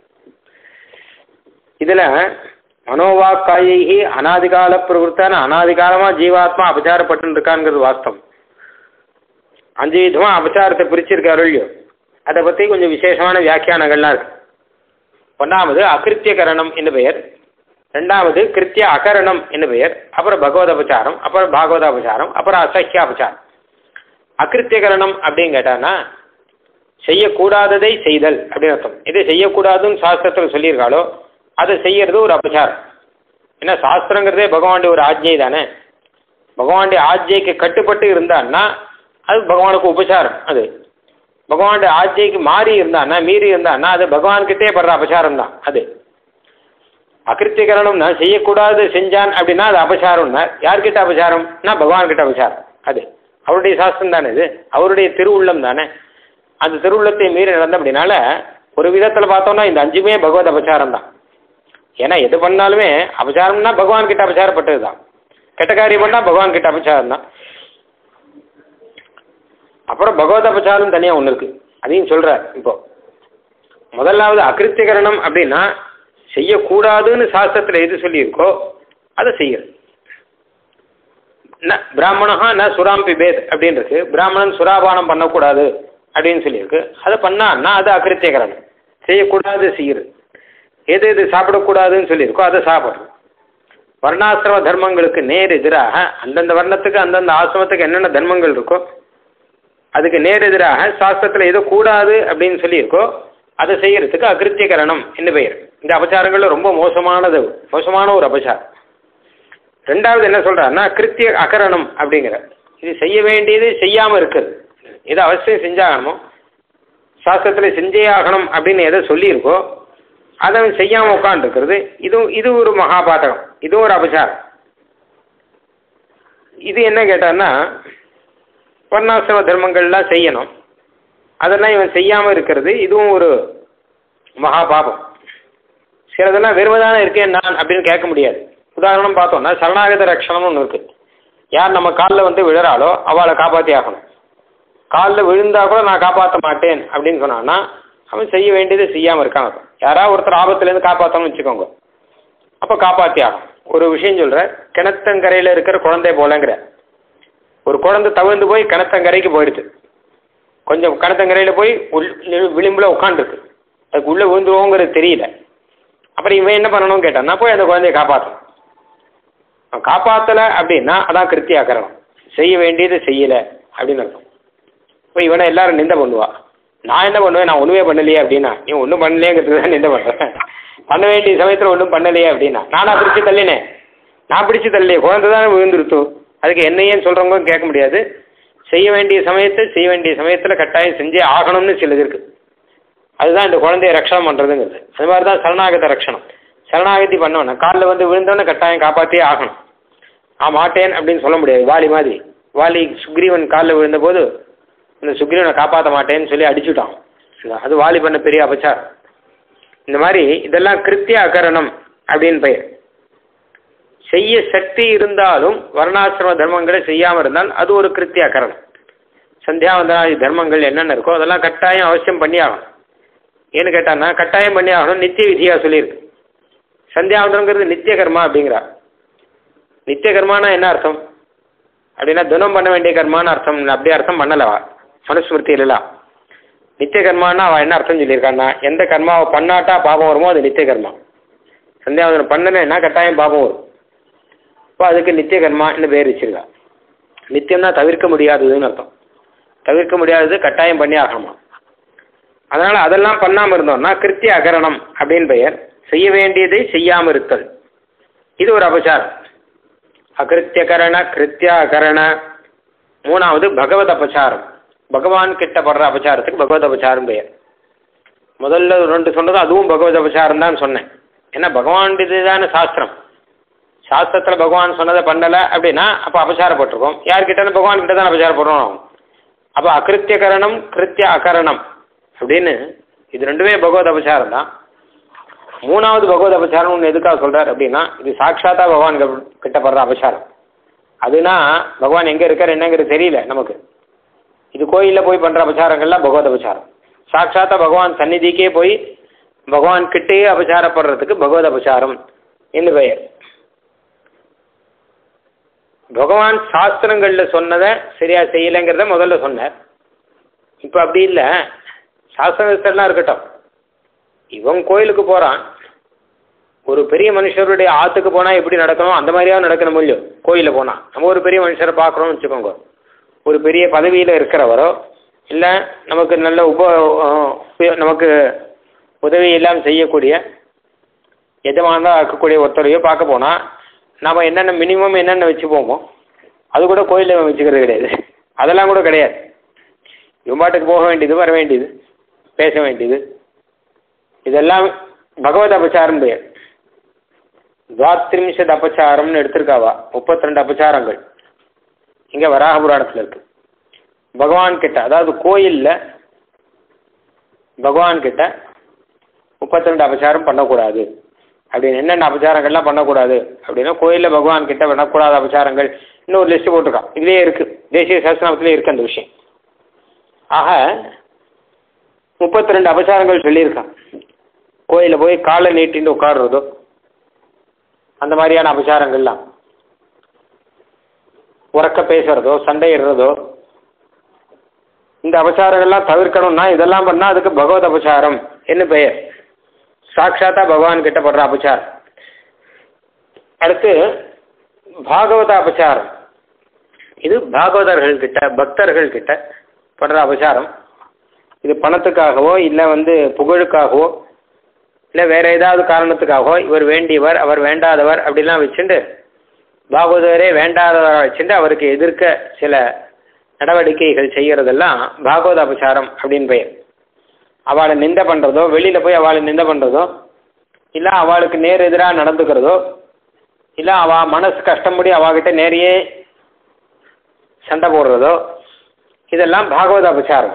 இதில் மனோவாக்காயி அனாதிகால பிரவருத்தான அனாதிகாலமாக ஜீவாத்மா அபச்சாரப்பட்டு இருக்காங்கிறது வாஸ்தவம் அஞ்சு விதமாக அபச்சாரத்தை பிரிச்சிருக்காரு இல்லையோ அதை பற்றி கொஞ்சம் விசேஷமான வியாக்கியானங்கள்லாம் இருக்கு ஒன்றாவது அகிருத்தியகரணம் என்று பெயர் ரெண்டாவது கிருத்திய அகரணம் என்று பெயர் அப்புறம் பகவத அபச்சாரம் அப்புறம் பாகவத அபச்சாரம் அப்புறம் அசஹ்ய அபச்சாரம் அகிருத்தியகரணம் அப்படின்னு கேட்டான்னா செய்யக்கூடாததை செய்தல் அப்படின்னு அர்த்தம் இதை செய்யக்கூடாதுன்னு சாஸ்திரத்தில் சொல்லியிருக்காளோ அதை செய்யறது ஒரு அபச்சாரம் ஏன்னா சாஸ்திரங்கிறதே பகவானுடைய ஒரு ஆஜ்ஞை தானே பகவானுடைய ஆஜ்ஞைக்கு கட்டுப்பட்டு இருந்தான்னா அது பகவானுக்கு உபசாரம் அது பகவானுடைய ஆஜ்ஞைக்கு மாறி இருந்தான்னா மீறி இருந்தான்னா அது பகவான்கிட்டே படுற அபசாரம் தான் அது அகிருத்திகரணம்னா செய்யக்கூடாது செஞ்சான் அப்படின்னா அது அபசாரம்னா யார்கிட்ட அபசாரம்னா பகவான்கிட்ட அபசாரம் அது அவருடைய சாஸ்திரம் தானே இது அவருடைய திருவுள்ளம் தானே அந்த திருவுள்ளத்தை மீறி நடந்த அப்படின்னால ஒரு விதத்தில் பார்த்தோம்னா இந்த அஞ்சுமே பகவத் அபசாரம் தான் ஏன்னா எது பண்ணாலுமே அபசாரம்னா பகவான் கிட்ட அபசாரப்பட்டது தான் கெட்ட காரியம் பண்ணால் பகவான் கிட்ட அபசாரம் தான் அப்புறம் பகவத் அபசாரம் தனியாக ஒன்று இருக்குது அதையும் சொல்கிறார் இப்போ முதலாவது அகிருத்திகரணம் அப்படின்னா செய்யக்கூடாதுன்னு சாஸ்திரத்தில் எது சொல்லியிருக்கோ அதை செய்யறது ந பிராமணா ந சுராம் பிபேத் அப்படின்னு இருக்கு பிராமணன் சுராபானம் பண்ணக்கூடாது அப்படின்னு சொல்லியிருக்கு அதை பண்ணான்னா அது அகிருத்தியகரணம் செய்யக்கூடாது செய்யுறது எது எது சாப்பிடக்கூடாதுன்னு சொல்லியிருக்கோ அதை சாப்பிட்றது வர்ணாசிரம தர்மங்களுக்கு நேர் எதிராக அந்தந்த வர்ணத்துக்கு அந்தந்த ஆசிரமத்துக்கு என்னென்ன தர்மங்கள் இருக்கோ அதுக்கு நேர் எதிராக சாஸ்திரத்தில் எதோ கூடாது அப்படின்னு சொல்லியிருக்கோ அதை செய்யறதுக்கு அகிருத்தியகரணம் என்று பெயர் இந்த அபச்சாரங்களில் ரொம்ப மோசமானது மோசமான ஒரு அபச்சாரம் ரெண்டாவது என்ன சொல்றாருன்னா கிருத்திய அகரணம் அப்படிங்கிற இது செய்ய வேண்டியது செய்யாமல் இருக்குது இது அவசியம் செஞ்சாகணுமோ சாஸ்திரத்தில் செஞ்சே ஆகணும் அப்படின்னு எதை சொல்லியிருக்கோ அதை அவன் செய்யாமல் உட்காந்துருக்கிறது இதுவும் இது ஒரு மகாபாதகம் இதுவும் ஒரு அபச்சாரம் இது என்ன கேட்டான்னா வர்ணாசிரம தர்மங்கள்லாம் செய்யணும் அதெல்லாம் இவன் செய்யாமல் இருக்கிறது இதுவும் ஒரு மகா பாபம் சிலதெல்லாம் வெறுமதானே இருக்கேன் நான் அப்படின்னு கேட்க முடியாது உதாரணம் பார்த்தோம்னா சரணாகத ரட்சணம்னு ஒன்று இருக்குது யார் நம்ம காலில் வந்து விழுறாளோ அவளை காப்பாற்றி ஆகணும் காலில் விழுந்தா கூட நான் காப்பாற்ற மாட்டேன் அப்படின்னு சொன்னான்னா அவன் செய்ய வேண்டியதை செய்யாமல் இருக்கான் அர்த்தம் யாராவது ஒருத்தர் ஆபத்துலேருந்து காப்பாற்றணும்னு வச்சுக்கோங்க அப்போ காப்பாற்றி ஆகும் ஒரு விஷயம் சொல்கிறேன் கிணத்தங்கரையில் இருக்கிற குழந்தை போலங்கிற ஒரு குழந்தை தவிர்ந்து போய் கிணத்தங்கரைக்கு போயிடுது கொஞ்சம் கிணத்தங்கரையில் போய் உள் விளிம்பில் உட்காந்துருக்கு அதுக்கு உள்ளே விழுந்துருவோங்கிறது தெரியல அப்புறம் இவன் என்ன பண்ணணும்னு கேட்டான்னா போய் அந்த குழந்தைய காப்பாற்றணும் அவன் காப்பாற்றலை அப்படின்னா அதான் கிருத்தியாக்கரணம் செய்ய வேண்டியது செய்யலை அப்படின்னு அர்த்தம் இப்போ இவனை எல்லாரும் நிந்த பண்ணுவா நான் என்ன பண்ணுவேன் நான் ஒன்றுமே பண்ணலையே அப்படின்னா நீ ஒன்றும் பண்ணலையேங்கிறது தான் நிந்த பண்ணுறேன் பண்ண வேண்டிய சமயத்தில் ஒன்றும் பண்ணலையே அப்படின்னா நானா பிடிச்சி தள்ளினேன் நான் பிடிச்சி தள்ளியே குழந்தை தானே விழுந்துருத்தோம் அதுக்கு என்னையேன்னு சொல்கிறவங்க கேட்க முடியாது செய்ய வேண்டிய சமயத்தை செய்ய வேண்டிய சமயத்தில் கட்டாயம் செஞ்சே ஆகணும்னு சிலது இருக்குது அதுதான் இந்த குழந்தைய ரட்சணம் பண்ணுறதுங்கிறது அது மாதிரி தான் சரணாகத ரட்சணம் சரணாகதி பண்ணோன்னா காலில் வந்து விழுந்தோன்னே கட்டாயம் காப்பாற்றியே ஆகணும் நான் மாட்டேன் அப்படின்னு சொல்ல முடியாது வாலி மாதிரி வாலி சுக்ரீவன் காலில் விழுந்தபோது இந்த சுக்ரீவனை காப்பாற்ற மாட்டேன்னு சொல்லி அடிச்சுட்டான் அது வாலி பண்ண பெரிய அபச்சாரம் இந்த மாதிரி இதெல்லாம் கிருத்திய அகரணம் அப்படின்னு பெயர் செய்ய சக்தி இருந்தாலும் வர்ணாசிரம தர்மங்களை செய்யாமல் இருந்தால் அது ஒரு கிருத்திய அகரணம் சந்தியாவந்தனாதி தர்மங்கள் என்னென்ன இருக்கோ அதெல்லாம் கட்டாயம் அவசியம் பண்ணி ஆகணும் ஏன்னு கேட்டான்னா கட்டாயம் பண்ணி ஆகணும் நித்திய விதியாக சொல்லியிருக்கு சந்தியாவந்தனங்கிறது நித்திய கர்மா அப்படிங்கிறா நித்திய கர்மானா என்ன அர்த்தம் அப்படின்னா தினம் பண்ண வேண்டிய கர்மான்னு அர்த்தம் அப்படி அர்த்தம் பண்ணலவா மனுஸ்மிருதியிலாம் நித்திய கர்மான்னா அவள் என்ன அர்த்தம் சொல்லியிருக்கான்னா எந்த கர்மாவை பண்ணாட்டா பாபம் வருமோ அது நித்திய கர்மா சந்தியாவதனம் பண்ணலைன்னா கட்டாயம் பாபம் வரும் இப்போ அதுக்கு நித்திய கர்மான்னு பேர் வச்சிருக்கா நித்தியம்னா தவிர்க்க முடியாததுன்னு அர்த்தம் தவிர்க்க முடியாதது கட்டாயம் பண்ணி ஆகணுமா அதனால் அதெல்லாம் பண்ணாமல் இருந்தோம்னா கிருத்திய அகரணம் அப்படின்னு பெயர் செய்ய வேண்டியதை செய்யாமல் இருத்தல் இது ஒரு அபச்சாரம் அகிருத்தியகரண கிருத்திய அகரண மூணாவது பகவத் அபச்சாரம் பகவான் கிட்ட படுற அபச்சாரத்துக்கு பகவத் அபச்சாரம் பெயர் முதல்ல ரெண்டு சொன்னது அதுவும் பகவத் அபச்சாரம் தான் சொன்னேன் ஏன்னா பகவான் இதுதானே சாஸ்திரம் சாஸ்திரத்தில் பகவான் சொன்னதை பண்ணலை அப்படின்னா அப்போ அபச்சாரப்பட்டிருக்கோம் யார்கிட்ட பகவான் கிட்ட தான் அபச்சாரப்படுறோம் அப்போ அகிருத்தியகரணம் கிருத்திய அகரணம் அப்படின்னு இது ரெண்டுமே பகவத் அபச்சாரம் தான் மூணாவது பகவத் அபச்சாரம் ஒன்று எதுக்காக சொல்கிறார் அப்படின்னா இது சாட்சாத்தா பகவான் கிட்ட படுற அபச்சாரம் அதுனா பகவான் எங்கே இருக்கார் என்னங்கிறது தெரியல நமக்கு இது கோயிலில் போய் பண்ணுற அபச்சாரங்கள்லாம் பகவத் அபச்சாரம் சாட்சாத்தா பகவான் சந்நிதிக்கே போய் பகவான் கிட்டேயே அபச்சாரப்படுறதுக்கு பகவத் அபச்சாரம் என்று பெயர் பகவான் சாஸ்திரங்களில் சொன்னதை சரியா செய்யலைங்கிறத முதல்ல சொன்னார் இப்போ அப்படி இல்லை சாஸ்திரத்தெல்லாம் இருக்கட்டும் இவன் கோயிலுக்கு போகிறான் ஒரு பெரிய மனுஷருடைய ஆற்றுக்கு போனால் எப்படி நடக்கணும் அந்த மாதிரியாக நடக்கணும் இல்லையோ கோயிலில் போனால் நம்ம ஒரு பெரிய மனுஷரை பார்க்குறோம்னு வச்சுக்கோங்க ஒரு பெரிய பதவியில் இருக்கிறவரோ இல்லை நமக்கு நல்ல உப நமக்கு உதவி எல்லாம் செய்யக்கூடிய எஜமானதாக இருக்கக்கூடிய ஒருத்தரையோ பார்க்க போனால் நாம் என்னென்ன மினிமம் என்னென்ன வச்சுப்போமோ அது கூட கோயிலில் வச்சுக்கிறது கிடையாது அதெல்லாம் கூட கிடையாது இவன் பாட்டுக்கு போக வேண்டியது வர வேண்டியது பேச வேண்டியது இதெல்லாம் பகவத் அபச்சாரம் பெயர் துவாத்ரிம்சத் அபச்சாரம்னு எடுத்திருக்காவா முப்பத்தி ரெண்டு அபச்சாரங்கள் இங்கே வராக புராணத்தில் இருக்கு பகவான் கிட்ட அதாவது கோயிலில் பகவான் கிட்ட முப்பத்தி ரெண்டு அபச்சாரம் பண்ணக்கூடாது அப்படின்னு என்னென்ன அபச்சாரங்கள்லாம் பண்ணக்கூடாது அப்படின்னா கோயிலில் பகவான் கிட்ட பண்ணக்கூடாத அபச்சாரங்கள் இன்னும் ஒரு லிஸ்ட்டு போட்டிருக்கான் இதுலேயே இருக்குது தேசிய சாஸ்திரத்திலே இருக்குது அந்த விஷயம் ஆக முப்பத்தி ரெண்டு அபச்சாரங்கள் சொல்லியிருக்கான் கோயிலில் போய் காலை நீட்டின்னு உட்காடுறதோ அந்த மாதிரியான அபச்சாரங்கள்லாம் உறக்க பேசுறதோ சண்டையிடுறதோ இந்த அபச்சாரங்கள்லாம் தவிர்க்கணும்னா இதெல்லாம் பண்ணால் அதுக்கு பகவத் அபச்சாரம் என்ன பெயர் சாட்சாத்தா பகவான் கிட்ட படுற அபச்சாரம் அடுத்து பாகவத அபச்சாரம் இது பாகவதர்கள் கிட்ட பக்தர்கள் கிட்ட படுற அபச்சாரம் இது பணத்துக்காகவோ இல்லை வந்து புகழுக்காகவோ இல்லை வேற ஏதாவது காரணத்துக்காகவோ இவர் வேண்டியவர் அவர் வேண்டாதவர் அப்படிலாம் வச்சுட்டு பாகவதரே வேண்டாதவரை வச்சுட்டு அவருக்கு எதிர்க்க சில நடவடிக்கைகள் செய்கிறதெல்லாம் பாகவத அபச்சாரம் அப்படின்னு பெயர் அவளை நிந்த பண்ணுறதோ வெளியில் போய் அவளை நிந்த பண்ணுறதோ இல்லை அவளுக்கு நேர் எதிராக நடந்துக்கிறதோ இல்லை அவள் மனசு கஷ்டப்படி அவகிட்ட நேரையே சண்டை போடுறதோ இதெல்லாம் பாகவத அபச்சாரம்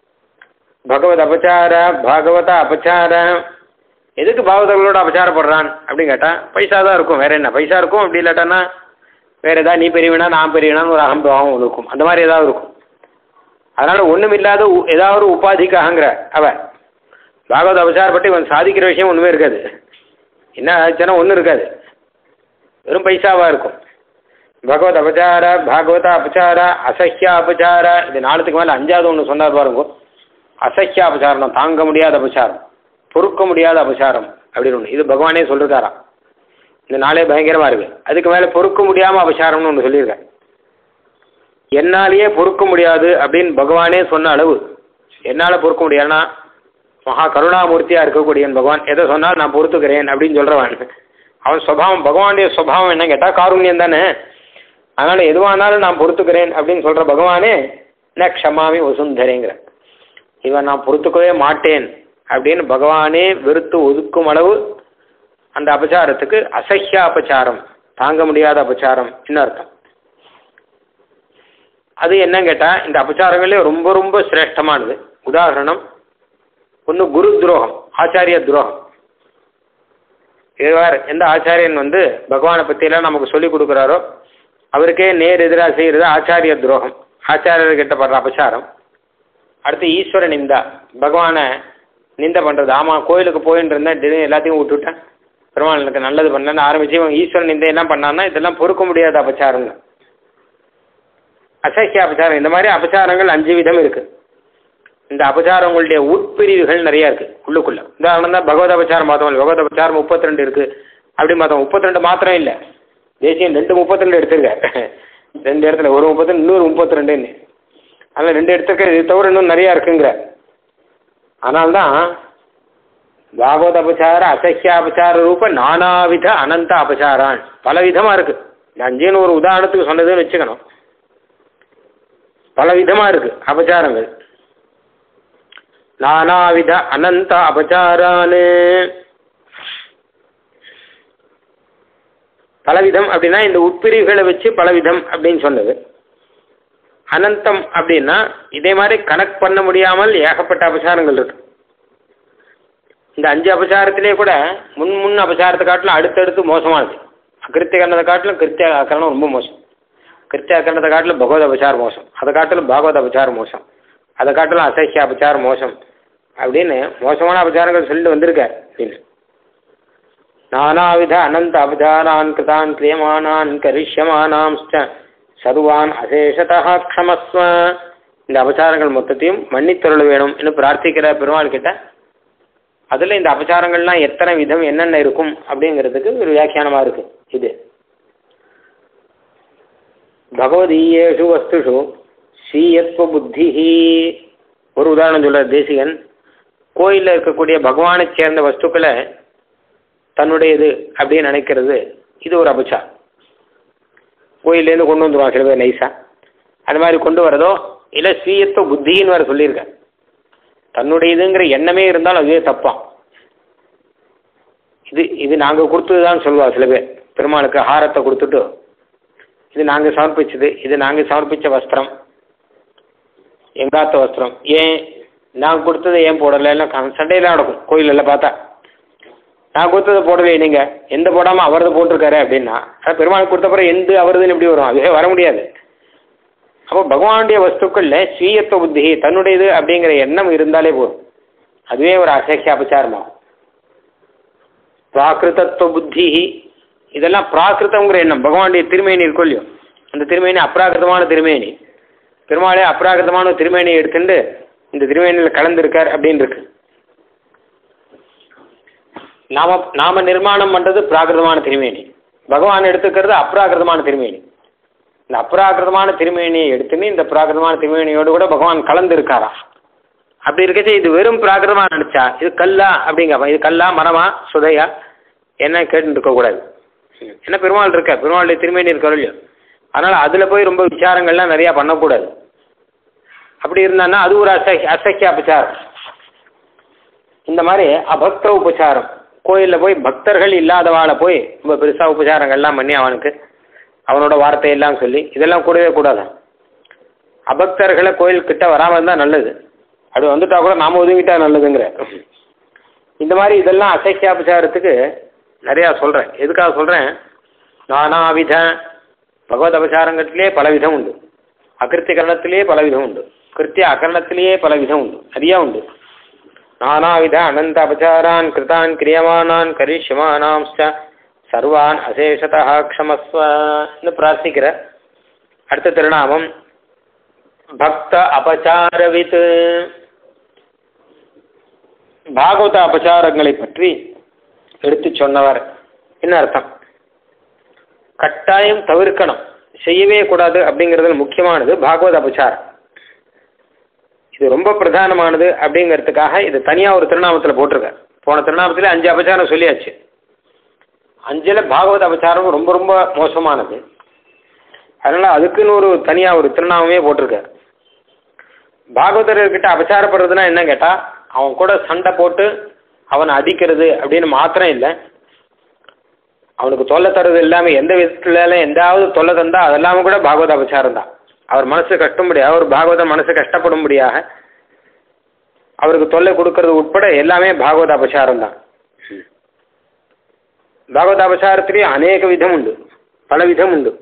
பகவத் அபச்சார பாகவத அபச்சார எதுக்கு பாகவதர்களோட அபச்சாரப்படுறான் அப்படின்னு கேட்டால் பைசா தான் இருக்கும் வேற என்ன பைசா இருக்கும் அப்படி இல்லாட்டானா வேற ஏதாவது நீ பெரியவனா நான் பெரியவனான்னு ஒரு அகம்பாவம் ஒன்று இருக்கும் அந்த மாதிரி ஏதாவது இருக்கும் அதனால ஒன்றும் இல்லாத ஏதாவது ஒரு உபாதிக்காகங்கிற அவ பாகவத அபச்சாரப்பட்டு இவன் சாதிக்கிற விஷயம் ஒன்றுமே இருக்காது என்ன ஆச்சுன்னா ஒன்றும் இருக்காது வெறும் பைசாவாக இருக்கும் பகவத் அபச்சார பாகவத அபச்சார அசஹ்ய அபச்சார இது நாலுத்துக்கு மேலே அஞ்சாவது ஒன்று சொன்னார் பாருங்க அசஹ்ய அபச்சாரம் தாங்க முடியாத அபச்சாரம் பொறுக்க முடியாத அபச்சாரம் அப்படின்னு ஒன்று இது பகவானே சொல்லிருக்காராம் இந்த நாளே பயங்கரமாக இருக்கு அதுக்கு மேலே பொறுக்க முடியாமல் அபச்சாரம்னு ஒன்று சொல்லியிருக்காரு என்னாலேயே பொறுக்க முடியாது அப்படின்னு பகவானே சொன்ன அளவு என்னால் பொறுக்க முடியாதுன்னா மகா கருணாமூர்த்தியாக இருக்கக்கூடியவன் பகவான் எதை சொன்னால் நான் பொறுத்துக்கிறேன் அப்படின்னு சொல்கிறவன் அவன் சுபாவம் பகவானுடைய சுபாவம் என்ன கேட்டால் காருண்யம் தானே அதனால் எதுவானாலும் நான் பொறுத்துக்கிறேன் அப்படின்னு சொல்கிற பகவானே ந க்ஷமாமி வசுந்தரேங்கிற இவன் நான் பொறுத்துக்கவே மாட்டேன் அப்படின்னு பகவானே வெறுத்து ஒதுக்கும் அளவு அந்த அபச்சாரத்துக்கு அசஹ்ய அபச்சாரம் தாங்க முடியாத அபச்சாரம் என்ன அர்த்தம் அது என்ன கேட்டால் இந்த அபச்சாரங்களே ரொம்ப ரொம்ப சிரேஷ்டமானது உதாரணம் ஒன்று குரு துரோகம் ஆச்சாரிய துரோகம் இதுவார் எந்த ஆச்சாரியன் வந்து பகவானை பற்றியெல்லாம் நமக்கு சொல்லிக் கொடுக்குறாரோ அவருக்கே நேர் எதிராக செய்கிறது ஆச்சாரிய துரோகம் ஆச்சாரியர்கிட்ட படுற அபச்சாரம் அடுத்து ஈஸ்வர நிந்தா பகவானை நிந்த பண்ணுறது ஆமாம் கோயிலுக்கு போயின்னு இருந்தேன் திடீர்னு எல்லாத்தையும் விட்டுவிட்டேன் பெருமாள் எனக்கு நல்லது பண்ணேன்னு ஆரம்பிச்சு இவன் ஈஸ்வர நிந்தையெல்லாம் பண்ணான்னா இதெல்லாம் பொறுக்க முடியாத அபச்சாரங்க அசஹ்ய அபச்சாரம் இந்த மாதிரி அபச்சாரங்கள் அஞ்சு விதம் இருக்கு இந்த அபச்சாரங்களுடைய உட்பிரிவுகள் நிறைய இருக்கு உள்ளுக்குள்ள உதாரணம் தான் பகவத் அபச்சாரம் பார்த்தோம் பகவத் அபச்சாரம் முப்பத்தி ரெண்டு இருக்கு அப்படி பார்த்தோம் முப்பத்தி ரெண்டு மாத்திரம் இல்லை தேசியம் ரெண்டு முப்பத்தி ரெண்டு எடுத்திருக்காரு ரெண்டு இடத்துல ஒரு முப்பத்தி இன்னொரு முப்பத்தி ரெண்டுன்னு அதில் ரெண்டு எடுத்திருக்க இது தவிர இன்னும் நிறையா இருக்குங்கிற அதனால்தான் பாகவத அபச்சார அசஹ்ய அபச்சார ரூப நானாவித அனந்த அபச்சாரான் பல விதமாக இருக்கு இந்த அஞ்சுன்னு ஒரு உதாரணத்துக்கு சொன்னதுன்னு வச்சுக்கணும் பல விதமாக இருக்கு அபச்சாரங்கள் நானாவித அனந்த அபச்சாரானு பலவிதம் அப்படின்னா இந்த உட்பிரிவுகளை வச்சு பலவிதம் அப்படின்னு சொன்னது அனந்தம் அப்படின்னா இதே மாதிரி கணக்கு பண்ண முடியாமல் ஏகப்பட்ட அபச்சாரங்கள் இருக்கு இந்த அஞ்சு அபச்சாரத்திலே கூட முன் முன் அபச்சாரத்தை காட்டிலும் அடுத்தடுத்து மோசமானது அகிருத்திய கரணத்தை காட்டிலும் கிருத்திய கரணம் ரொம்ப மோசம் கிருத்திய கரணத்தை காட்டிலும் பகவத் அபச்சாரம் மோசம் அதை காட்டிலும் பாகவத் அபச்சாரம் மோசம் அதை காட்டிலும் அசஹ்ய அபச்சாரம் மோசம் அப்படின்னு மோசமான அபச்சாரங்கள் சொல்லிட்டு வந்திருக்கார் அப்படின்னு நானாவித அனந்த அபச்சாரான் கிருதான் கிரியமானான் கரிஷ்யமானாம்ச்ச சர்வான் அசேஷதா க்ஷமஸ்வ இந்த அபச்சாரங்கள் மொத்தத்தையும் மன்னித்தருள வேணும் என்று பிரார்த்திக்கிற பெருமாள் கிட்ட அதில் இந்த அபச்சாரங்கள்லாம் எத்தனை விதம் என்னென்ன இருக்கும் அப்படிங்கிறதுக்கு ஒரு வியாக்கியானமாக இருக்கு இது பகவதீயேஷு வஸ்துஷு ஸ்ரீயத்வ புத்தி ஒரு உதாரணம் சொல்ற தேசிகன் கோயிலில் இருக்கக்கூடிய பகவானை சேர்ந்த வஸ்துக்களை தன்னுடையது அப்படின்னு நினைக்கிறது இது ஒரு அபச்சாரம் கோயிலேருந்து கொண்டு வந்துருவான் சில பேர் நைஸாக அந்த மாதிரி கொண்டு வரதோ இல்லை ஸ்வீயத்துவ புத்தின்னு வேறு சொல்லியிருக்கேன் தன்னுடையதுங்கிற எண்ணமே இருந்தாலும் அதுவே தப்பான் இது இது நாங்கள் கொடுத்ததுதான் சொல்லுவா சில பேர் பெருமாளுக்கு ஹாரத்தை கொடுத்துட்டு இது நாங்கள் சமர்ப்பிச்சது இது நாங்கள் சமர்ப்பித்த வஸ்திரம் எங்காத்த வஸ்திரம் ஏன் நான் கொடுத்ததை ஏன் போடலைன்னா சண்டையெல்லாம் நடக்கும் கோயிலெல்லாம் பார்த்தா நான் கொடுத்ததை போடலையே நீங்கள் எந்த போடாமல் அவரது போட்டிருக்காரு அப்படின்னா ஆனால் பெருமாளுக்கு கொடுத்த பிறகு எந்த அவரதுன்னு எப்படி வரும் அதுவே வர முடியாது அப்போ பகவானுடைய வஸ்துக்களில் ஸ்வீயத்துவ புத்தி தன்னுடையது அப்படிங்கிற எண்ணம் இருந்தாலே போதும் அதுவே ஒரு அசேஷ அபச்சாரமாகும் பிராகிருதத்துவ புத்தி இதெல்லாம் பிராகிருதங்கிற எண்ணம் பகவானுடைய திருமேனி இருக்கும் இல்லையோ அந்த திருமேனி அப்ராகிருதமான திருமேனி பெருமாளே அப்ராகிருதமான திருமேனியை எடுத்துட்டு இந்த திருமேனியில் கலந்துருக்கார் அப்படின்னு இருக்கு நாம நாம நிர்மாணம் பண்றது பிராகிருதமான திருமேனி பகவான் எடுத்துக்கிறது அப்ராகிருதமான திருமேனி இந்த அப்ராகிருதமான திருமேனியை எடுத்துன்னு இந்த பிராகிருதமான திருமேனியோடு கூட பகவான் கலந்து இருக்காராம் அப்படி இருக்கச்சு இது வெறும் பிராகிருதமா நினைச்சா இது கல்லா அப்படிங்க இது கல்லா மரமா சுதையா என்ன கேட்டு இருக்கக்கூடாது என்ன பெருமாள் இருக்க பெருமாளுடைய திருமேனி இருக்காரு இல்லையோ அதனால அதுல போய் ரொம்ப விசாரங்கள்லாம் நிறைய பண்ணக்கூடாது அப்படி இருந்தான்னா அது ஒரு அசஹ் அசஹ்ய அபச்சாரம் இந்த மாதிரி அபக்த உபச்சாரம் கோயிலில் போய் பக்தர்கள் இல்லாதவாளை போய் ரொம்ப பெருசாக உபச்சாரங்கள்லாம் பண்ணி அவனுக்கு அவனோட வார்த்தையெல்லாம் சொல்லி இதெல்லாம் கூடவே கூடாதான் அபக்தர்களை கோயில் கிட்ட வராமல் இருந்தால் நல்லது அப்படி வந்துட்டா கூட நாம ஒதுங்கிட்டா நல்லதுங்கிற இந்த மாதிரி இதெல்லாம் அசைக்கியாபச்சாரத்துக்கு நிறையா சொல்கிறேன் எதுக்காக சொல்கிறேன் நானாவித பகவத் அபச்சாரங்கத்திலே பல விதம் உண்டு அகிருத்திகரணத்திலே பல விதம் உண்டு கிருத்திய அகரணத்திலேயே பல விதம் உண்டு நிறையா உண்டு நானாவித அனந்த அபச்சாரான் கிருதான் கிரியமானான் கரிஷ்யமானாம்ச்ச சர்வான் அசேஷதா க்ஷமஸ்வன்னு பிரார்த்திக்கிற அடுத்த திருநாமம் பக்த அபச்சாரவித் பாகவத அபச்சாரங்களை பற்றி எடுத்து சொன்னவர் என்ன அர்த்தம் கட்டாயம் தவிர்க்கணும் செய்யவே கூடாது அப்படிங்கிறதுல முக்கியமானது பாகவத அபச்சாரம் இது ரொம்ப பிரதானமானது அப்படிங்கிறதுக்காக இது தனியாக ஒரு திருநாமத்தில் போட்டிருக்கார் போன திருநாமத்தில் அஞ்சு அபச்சாரம் சொல்லியாச்சு அஞ்சில் பாகவத அபச்சாரம் ரொம்ப ரொம்ப மோசமானது அதனால் அதுக்குன்னு ஒரு தனியாக ஒரு திருநாமமே போட்டிருக்கார் பாகவதர்கிட்ட அபச்சாரப்படுறதுன்னா என்ன கேட்டால் அவன் கூட சண்டை போட்டு அவனை அடிக்கிறது அப்படின்னு மாத்திரம் இல்லை அவனுக்கு தொல்லை தர்றது எல்லாமே எந்த விதத்துல எந்தாவது தொல்லை தந்தா அதெல்லாமே கூட பாகவத அபச்சாரம் தான் அவர் மனசு கஷ்டப்படியாக அவர் பாகவத மனசு கஷ்டப்படும்படியாக அவருக்கு தொல்லை கொடுக்கறது உட்பட எல்லாமே பாகவத அபச்சாரம் தான் பாகவத அபச்சாரத்திலேயே அநேக விதம் உண்டு பல விதம் உண்டு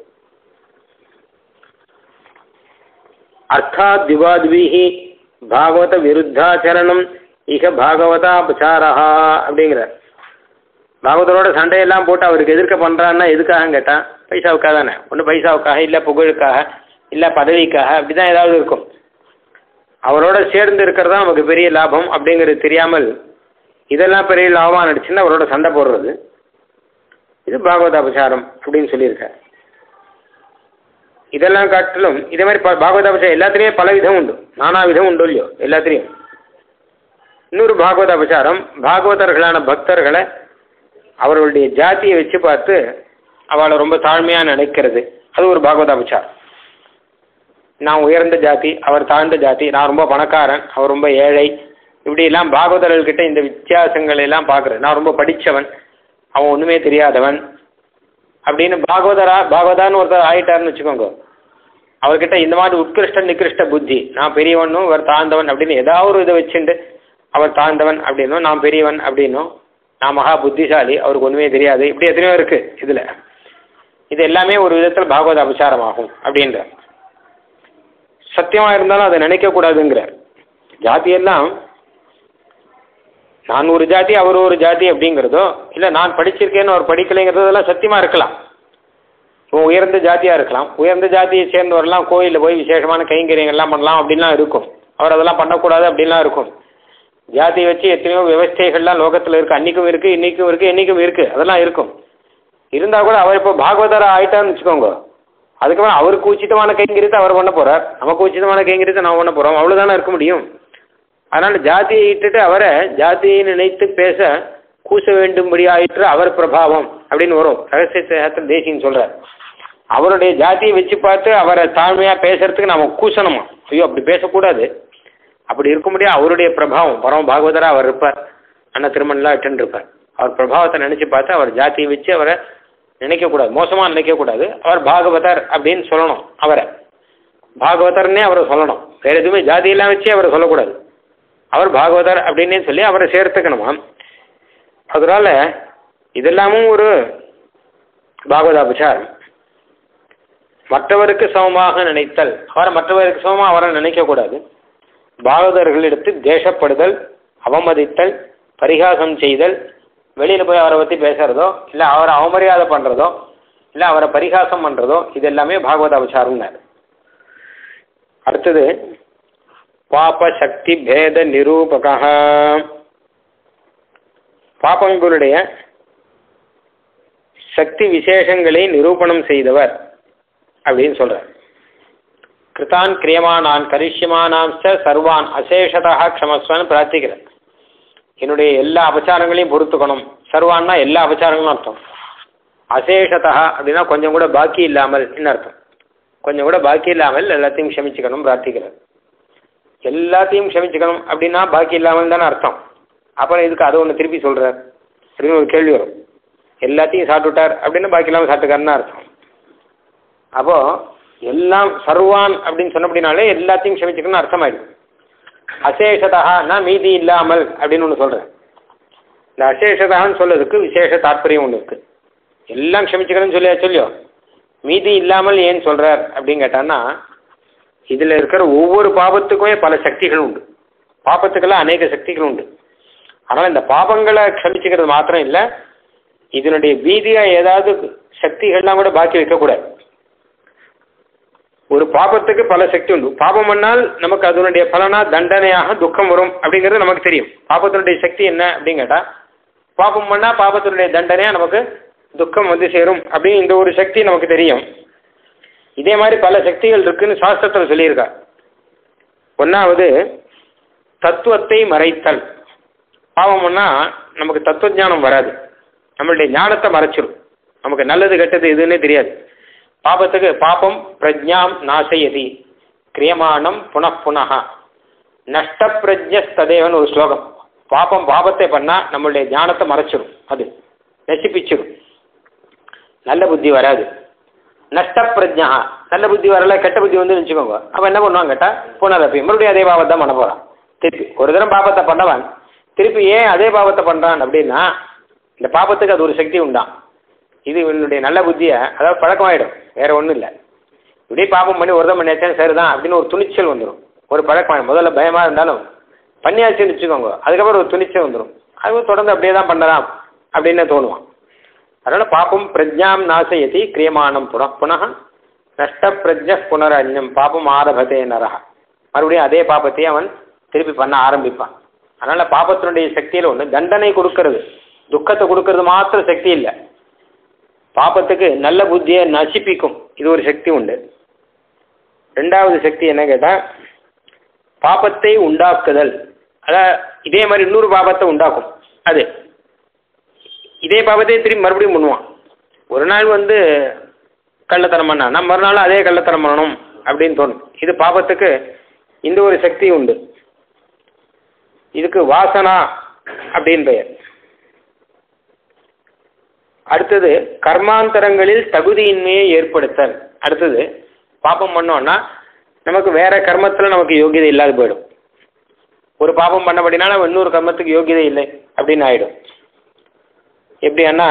அர்த்தாத் திவாத்விஹி பாகவத விருத்தாச்சரணம் இக பாகவதாபச்சாரா அப்படிங்கிறார் பாகவதரோட சண்டையெல்லாம் போட்டு அவருக்கு எதிர்க்க பண்ணுறான்னா எதுக்காக கேட்டான் பைசாவுக்காக தானே ஒன்று பைசாவுக்காக இல்லை புகழுக்காக இல்லை பதவிக்காக அப்படி தான் ஏதாவது இருக்கும் அவரோட சேர்ந்து இருக்கிறது தான் நமக்கு பெரிய லாபம் அப்படிங்கிறது தெரியாமல் இதெல்லாம் பெரிய லாபமாக நடிச்சுன்னா அவரோட சண்டை போடுறது இது பாகவத அபசாரம் அப்படின்னு சொல்லியிருக்கார் இதெல்லாம் காட்டிலும் இதே மாதிரி ப- பாகவத அபசாரம் எல்லாத்துலேயும் பல விதம் உண்டு நானா விதம் உண்டு இல்லையோ எல்லாத்துலேயும் இன்னொரு பாகவத அபசாரம் பாகவதர்களான பக்தர்களை அவர்களுடைய ஜாதியை வச்சு பார்த்து அவளை ரொம்ப தாழ்மையாக நினைக்கிறது அது ஒரு பாகவத அபசாரம் நான் உயர்ந்த ஜாதி அவர் தாழ்ந்த ஜாதி நான் ரொம்ப பணக்காரன் அவர் ரொம்ப ஏழை இப்படியெல்லாம் பாகவதர்கள்கிட்ட இந்த வித்தியாசங்களை எல்லாம் பார்க்குறது நான் ரொம்ப படித்தவன் அவன் ஒன்றுமே தெரியாதவன் அப்படின்னு பாகவதரா பாகவதான்னு ஒருத்தர் ஆயிட்டாருன்னு வச்சுக்கோங்க அவர்கிட்ட இந்த மாதிரி உத்கிருஷ்ட நிகிருஷ்ட புத்தி நான் பெரியவனும் இவர் தாழ்ந்தவன் அப்படின்னு ஏதாவது ஒரு இதை வச்சுண்டு அவர் தாழ்ந்தவன் அப்படின்னும் நான் பெரியவன் அப்படின்னும் நான் மகா புத்திசாலி அவருக்கு ஒன்றுமே தெரியாது இப்படி எத்தனையோ இருக்குது இதில் இது எல்லாமே ஒரு விதத்தில் பாகவத அபசாரம் ஆகும் அப்படின்ற சத்தியமாக இருந்தாலும் அதை நினைக்கக்கூடாதுங்கிறார் ஜாதியெல்லாம் நான் ஒரு ஜாதி அவர் ஒரு ஜாதி அப்படிங்கிறதோ இல்லை நான் படிச்சிருக்கேன்னு அவர் படிக்கலைங்கிறதெல்லாம் சத்தியமாக இருக்கலாம் இப்போ உயர்ந்த ஜாதியாக இருக்கலாம் உயர்ந்த ஜாதியை சேர்ந்தவரெல்லாம் கோயிலில் போய் விசேஷமான கைங்கரியங்கள்லாம் பண்ணலாம் அப்படின்லாம் இருக்கும் அவர் அதெல்லாம் பண்ணக்கூடாது அப்படின்லாம் இருக்கும் ஜாதியை வச்சு எத்தனையோ விவஸ்தைகள்லாம் லோகத்தில் இருக்குது அன்றைக்கும் இருக்குது இன்றைக்கும் இருக்குது என்றைக்கும் இருக்குது அதெல்லாம் இருக்கும் இருந்தால் கூட அவர் இப்போ பாகவதராக ஆயிட்டான்னு வச்சுக்கோங்க அதுக்கப்புறம் அவருக்கு உச்சிதமான கைங்கரியத்தை அவர் பண்ண போகிறார் நமக்கு உச்சிதமான கைங்கரியத்தை நாம் பண்ண போகிறோம் அவ்வளோதானே இருக்க முடியும் அதனால் ஜாதியை இட்டுட்டு அவரை ஜாதியை நினைத்து பேச கூச வேண்டும்படி ஆயிற்று அவர் பிரபாவம் அப்படின்னு வரும் ரகசியத்தில் தேசின்னு சொல்கிறார் அவருடைய ஜாதியை வச்சு பார்த்து அவரை தாழ்மையாக பேசுறதுக்கு நாம கூசணுமா ஐயோ அப்படி பேசக்கூடாது அப்படி இருக்க முடியாது அவருடைய பிரபாவம் பரம பாகவதராக அவர் இருப்பார் அண்ணா திருமணம்லாம் இட்டுன்னு இருப்பார் அவர் பிரபாவத்தை நினச்சி பார்த்து அவர் ஜாதியை வச்சு அவரை நினைக்கக்கூடாது மோசமாக நினைக்கக்கூடாது அவர் பாகவதர் அப்படின்னு சொல்லணும் அவரை பாகவதர்னே அவரை சொல்லணும் வேற எதுவுமே ஜாதியெல்லாம் வச்சு அவரை சொல்லக்கூடாது அவர் பாகவதர் அப்படின்னே சொல்லி அவரை சேர்த்துக்கணுமா அதனால இதெல்லாமும் ஒரு பாகவத அபச்சாரம் மற்றவருக்கு சமமாக நினைத்தல் அவரை மற்றவருக்கு சமமாக அவரை நினைக்கக்கூடாது பாகவதர்களிடத்து தேசப்படுதல் அவமதித்தல் பரிகாசம் செய்தல் வெளியில் போய் அவரை பற்றி பேசுகிறதோ இல்லை அவரை அவமரியாதை பண்ணுறதோ இல்லை அவரை பரிகாசம் பண்ணுறதோ இது எல்லாமே பாகவத அபச்சாரம்னார் அடுத்தது பாப சக்தி பேத நிரூபகா பாபங்களுடைய சக்தி விசேஷங்களை நிரூபணம் செய்தவர் அப்படின்னு சொல்றார் கிருதான் கிரியமானான் கரிஷ்யமானாம் ச சர்வான் அசேஷதா க்ஷமஸ்வன் பிரார்த்திக்கிறார் என்னுடைய எல்லா அபச்சாரங்களையும் பொறுத்துக்கணும் சர்வான்னா எல்லா அபச்சாரங்களும் அர்த்தம் அசேஷதா அப்படின்னா கொஞ்சம் கூட பாக்கி இல்லாமல் என்ன அர்த்தம் கொஞ்சம் கூட பாக்கி இல்லாமல் எல்லாத்தையும் க்ஷமிச்சுக்கணும் பிரார்த்திக்கிறார் எல்லாத்தையும் க்ஷமிச்சுக்கணும் அப்படின்னா பாக்கி இல்லாமல் தானே அர்த்தம் அப்புறம் இதுக்கு அதை ஒன்று திருப்பி சொல்கிறார் அப்படின்னு ஒரு கேள்வி வரும் எல்லாத்தையும் சாப்பிட்டுட்டார் அப்படின்னு பாக்கி இல்லாமல் சாப்பிட்டுக்காருன்னு அர்த்தம் அப்போது எல்லாம் சர்வான் அப்படின்னு சொன்ன அப்படின்னாலே எல்லாத்தையும் க்ஷமிச்சுக்கணும்னு அர்த்தமாயிடும் அசேஷதான்னா மீதி இல்லாமல் அப்படின்னு ஒன்று சொல்கிறேன் இந்த அசேஷதான்னு சொல்லதுக்கு விசேஷ தாற்பயம் ஒன்று இருக்குது எல்லாம் க்ஷமிச்சுக்கணும்னு சொல்லியா சொல்லியோ மீதி இல்லாமல் ஏன் சொல்கிறார் அப்படின்னு கேட்டான்னா இதில் இருக்கிற ஒவ்வொரு பாபத்துக்குமே பல சக்திகள் உண்டு பாபத்துக்கெல்லாம் அநேக சக்திகள் உண்டு அதனால் இந்த பாபங்களை க்ஷமிச்சுக்கிறது மாத்திரம் இல்லை இதனுடைய வீதியாக ஏதாவது சக்திகள்லாம் கூட பாக்கி வைக்கக்கூடாது ஒரு பாபத்துக்கு பல சக்தி உண்டு பாபம் பண்ணால் நமக்கு அதனுடைய பலனா தண்டனையாக துக்கம் வரும் அப்படிங்கிறது நமக்கு தெரியும் பாபத்தினுடைய சக்தி என்ன அப்படின்னு கேட்டால் பாபம் பண்ணால் பாபத்தினுடைய தண்டனையாக நமக்கு துக்கம் வந்து சேரும் அப்படின்னு இந்த ஒரு சக்தி நமக்கு தெரியும் இதே மாதிரி பல சக்திகள் இருக்குன்னு சாஸ்திரத்தில் சொல்லியிருக்கா ஒன்றாவது தத்துவத்தை மறைத்தல் பாவம் பண்ணால் நமக்கு தத்துவ ஞானம் வராது நம்மளுடைய ஞானத்தை மறைச்சிடும் நமக்கு நல்லது கெட்டது எதுன்னே தெரியாது பாபத்துக்கு பாபம் பிரஜாம் நாசயதி கிரியமானம் புனః நஷ்ட பிரஜஸ்ததேவன் ஒரு ஸ்லோகம் பாபம் பாபத்தை பண்ணால் நம்மளுடைய ஞானத்தை மறைச்சிடும் அது நசிப்பிச்சிடும் நல்ல புத்தி வராது நஷ்ட பிரஜா நல்ல புத்தி வரல கெட்ட புத்தி வந்து வச்சுக்கோங்க அவன் என்ன பண்ணுவான் கேட்டால் புனரப்பி மறுபடியும் அதே பாவத்தை பண்ண போகிறான் திருப்பி ஒரு தரம் பாபத்தை பண்ணவன் திருப்பி ஏன் அதே பாவத்தை பண்ணுறான் அப்படின்னா இந்த பாபத்துக்கு அது ஒரு சக்தி உண்டான் இது இவனுடைய நல்ல புத்தியை அதாவது பழக்கமாயிடும் வேற ஒன்றும் இல்லை இப்படியே பாப்பம் பண்ணி ஒரு தான் பண்ணியாச்சேன் சரிதான் அப்படின்னு ஒரு துணிச்சல் வந்துடும் ஒரு பழக்கமாயிடும் முதல்ல பயமாக இருந்தாலும் பண்ணியாச்சுன்னு வச்சுக்கோங்க அதுக்கப்புறம் ஒரு துணிச்சல் வந்துடும் அது தொடர்ந்து அப்படியே தான் பண்ணலாம் அப்படின்னு தோணுவான் அதனால் பாப்பம் பிரஜாம் நாசயதி கிரியமானம் புன புனः நஷ்ட பிரஜ புனரன்யம் பாபம் ஆரபதே நரஹ மறுபடியும் அதே பாபத்தையே அவன் திருப்பி பண்ண ஆரம்பிப்பான் அதனால பாபத்தினுடைய சக்தியில் ஒன்று தண்டனை கொடுக்கறது துக்கத்தை கொடுக்கறது மாத்திரம் சக்தி இல்லை பாபத்துக்கு நல்ல புத்தியை நசிப்பிக்கும் இது ஒரு சக்தி உண்டு ரெண்டாவது சக்தி என்ன கேட்டால் பாபத்தை உண்டாக்குதல் அதான் இதே மாதிரி இன்னொரு பாபத்தை உண்டாக்கும் அது இதே பாபத்தை திரும்பி மறுபடியும் பண்ணுவான் ஒரு நாள் வந்து கள்ளத்தனம் பண்ணான்னா மறுநாள் அதே கள்ளத்தனம் பண்ணணும் அப்படின்னு தோணும் இது பாபத்துக்கு இந்த ஒரு சக்தி உண்டு இதுக்கு வாசனா அப்படின்னு பெயர் அடுத்தது கர்மாந்தரங்களில் தகுதியின்மையை ஏற்படுத்தல் அடுத்தது பாப்பம் பண்ணோம்னா நமக்கு வேற கர்மத்தில் நமக்கு யோகியதை இல்லாது போயிடும் ஒரு பாபம் பண்ணபடினா நம்ம இன்னொரு கர்மத்துக்கு யோகியதை இல்லை அப்படின்னு ஆயிடும் எப்படின்னா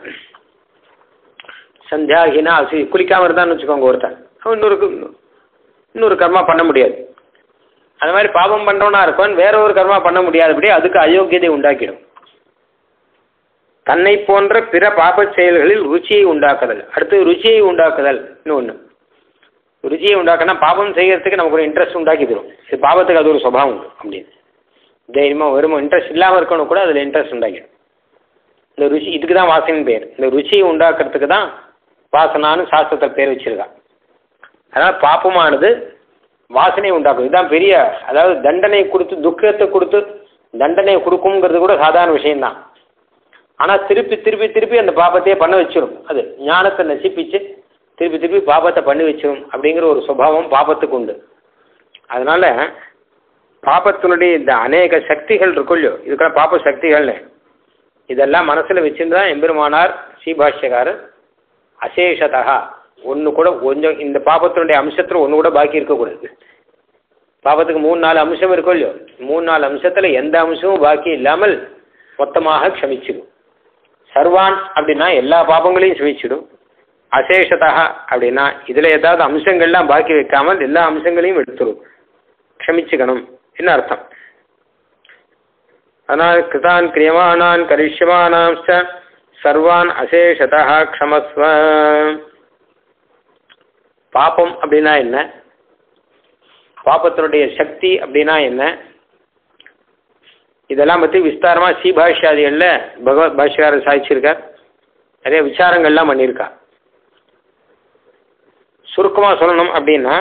சந்தியாகினா அசி குளிக்காமல் இருந்தான்னு வச்சுக்கோங்க ஒருத்தன் அவன் இன்னொரு இன்னொரு கர்மா பண்ண முடியாது அது மாதிரி பாபம் பண்ணுறவனா இருப்பான் வேற ஒரு கர்மா பண்ண முடியாதபடி அதுக்கு அயோக்கியதை உண்டாக்கிடும் தன்னை போன்ற பிற பாப செயல்களில் ருச்சியை உண்டாக்குதல் அடுத்து ருச்சியை உண்டாக்குதல் இன்னொன்று ருச்சியை உண்டாக்கினா பாபம் செய்யறதுக்கு நமக்கு ஒரு இன்ட்ரெஸ்ட் உண்டாக்கி தரும் இது பாவத்துக்கு அது ஒரு சுபாவம் உண்டு அப்படின்னு தைரியமாக வருமோ இன்ட்ரெஸ்ட் இல்லாமல் இருக்கணும் கூட அதில் இன்ட்ரெஸ்ட் உண்டாக்கிடும் இந்த ருச்சி இதுக்கு தான் வாசனைன்னு பேர் இந்த ருச்சியை உண்டாக்குறதுக்கு தான் வாசனான்னு சாஸ்திரத்தில் பேர் வச்சிருக்கான் அதனால் பாப்பமானது வாசனையை உண்டாக்கும் இதுதான் பெரிய அதாவது தண்டனை கொடுத்து துக்கத்தை கொடுத்து தண்டனை கொடுக்குங்கிறது கூட சாதாரண விஷயம்தான் ஆனால் திருப்பி திருப்பி திருப்பி அந்த பாப்பத்தையே பண்ண வச்சிடும் அது ஞானத்தை நசிப்பிச்சு திருப்பி திருப்பி பாபத்தை பண்ணி வச்சிடும் அப்படிங்கிற ஒரு சுபாவம் பாபத்துக்கு உண்டு அதனால பாபத்தினுடைய இந்த அநேக சக்திகள் இருக்கும் இல்லையோ இதுக்கெல்லாம் பாப்ப சக்திகள்னு இதெல்லாம் மனசில் வச்சிருந்தா எம்பெருமானார் ஸ்ரீபாஷ்யக்காரர் அசேஷதா ஒன்று கூட கொஞ்சம் இந்த பாபத்தினுடைய அம்சத்தில் ஒன்று கூட பாக்கி இருக்கக்கூடாது பாபத்துக்கு மூணு நாலு அம்சம் இருக்கும் இல்லையோ மூணு நாலு அம்சத்தில் எந்த அம்சமும் பாக்கி இல்லாமல் மொத்தமாக க்ஷமிச்சிடும் சர்வான் அப்படின்னா எல்லா பாபங்களையும் க்ஷமிச்சிடும் அசேஷதா அப்படின்னா இதில் ஏதாவது அம்சங்கள்லாம் பாக்கி வைக்காமல் எல்லா அம்சங்களையும் எடுத்துடும் க்ஷமிச்சுக்கணும் என்ன அர்த்தம் அதனால் கிருதான் கிரியமானான் கரிஷ்யமானாம்ச்ச சர்வான் அசேஷதா க்ஷமஸ்வ பாப்பம் அப்படின்னா என்ன பாப்பத்தினுடைய சக்தி அப்படின்னா என்ன இதெல்லாம் பற்றி விஸ்தாரமாக ஸ்ரீபாஷ்யாதிகளில் பகவத் பாஷ்யக்காரர் சாதிச்சிருக்கார் நிறைய விசாரங்கள்லாம் பண்ணியிருக்கா சுருக்கமாக சொல்லணும் அப்படின்னா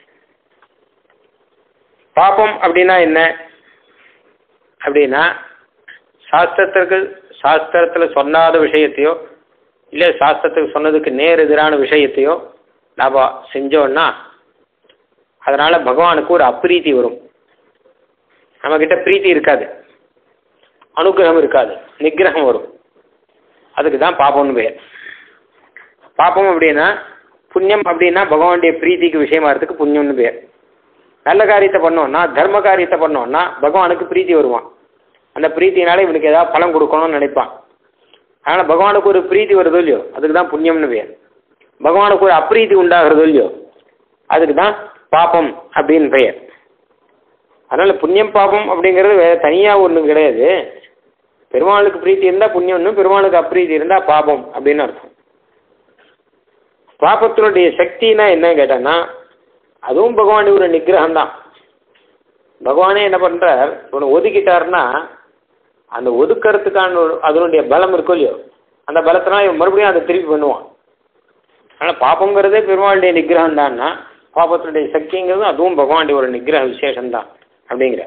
பாப்பம் அப்படின்னா என்ன அப்படின்னா சாஸ்திரத்திற்கு சாஸ்திரத்தில் சொன்னாத விஷயத்தையோ இல்லை சாஸ்திரத்துக்கு சொன்னதுக்கு நேர் எதிரான விஷயத்தையோ நாம் செஞ்சோன்னா அதனால் பகவானுக்கு ஒரு அப்ரீத்தி வரும் நம்மக்கிட்ட பிரீத்தி இருக்காது அனுகிரகம் இருக்காது நிகிரகம் வரும் அதுக்கு தான் பாப்பம்னு பேர் பாப்பம் அப்படின்னா புண்ணியம் அப்படின்னா பகவானுடைய பிரீத்திக்கு விஷயமா இருக்கிறதுக்கு புண்ணியம்னு பேர் நல்ல காரியத்தை பண்ணோம்னா தர்ம காரியத்தை பண்ணோம்னா பகவானுக்கு பிரீத்தி வருவான் அந்த பிரீத்தினால இவனுக்கு ஏதாவது பலம் கொடுக்கணும்னு நினைப்பான் அதனால் பகவானுக்கு ஒரு பிரீத்தி வருதோ இல்லையோ அதுக்கு தான் புண்ணியம்னு பேர் பகவானுக்கு ஒரு அப்ரீத்தி உண்டாகிறதோ இல்லையோ அதுக்கு தான் பாப்பம் அப்படின்னு பெயர் அதனால் புண்ணியம் பாப்பம் அப்படிங்கிறது வேறு தனியாக ஒன்றும் கிடையாது பெருமாளுக்கு பிரீத்தி இருந்தால் புண்ணியம்னு பெருமாளுக்கு அப்ரீத்தி இருந்தால் பாபம் அப்படின்னு அர்த்தம் பாப்பத்தினுடைய சக்தினா என்ன கேட்டேன்னா அதுவும் பகவானுடைய ஒரு நிகிரகம் தான் பகவானே என்ன பண்ணுறார் ஒன்று ஒதுக்கிட்டாருன்னா அந்த ஒதுக்கிறதுக்கான ஒரு அதனுடைய பலம் இருக்கும் இல்லையோ அந்த பலத்தினால இவன் மறுபடியும் அதை திருப்பி பண்ணுவான் ஆனால் பாப்பங்கிறதே பெருமாளுடைய நிகிரகம் தான்னா பாப்பத்தினுடைய சக்திங்கிறது அதுவும் பகவானுடைய ஒரு நிகிரக விசேஷம் தான் அப்படிங்கிற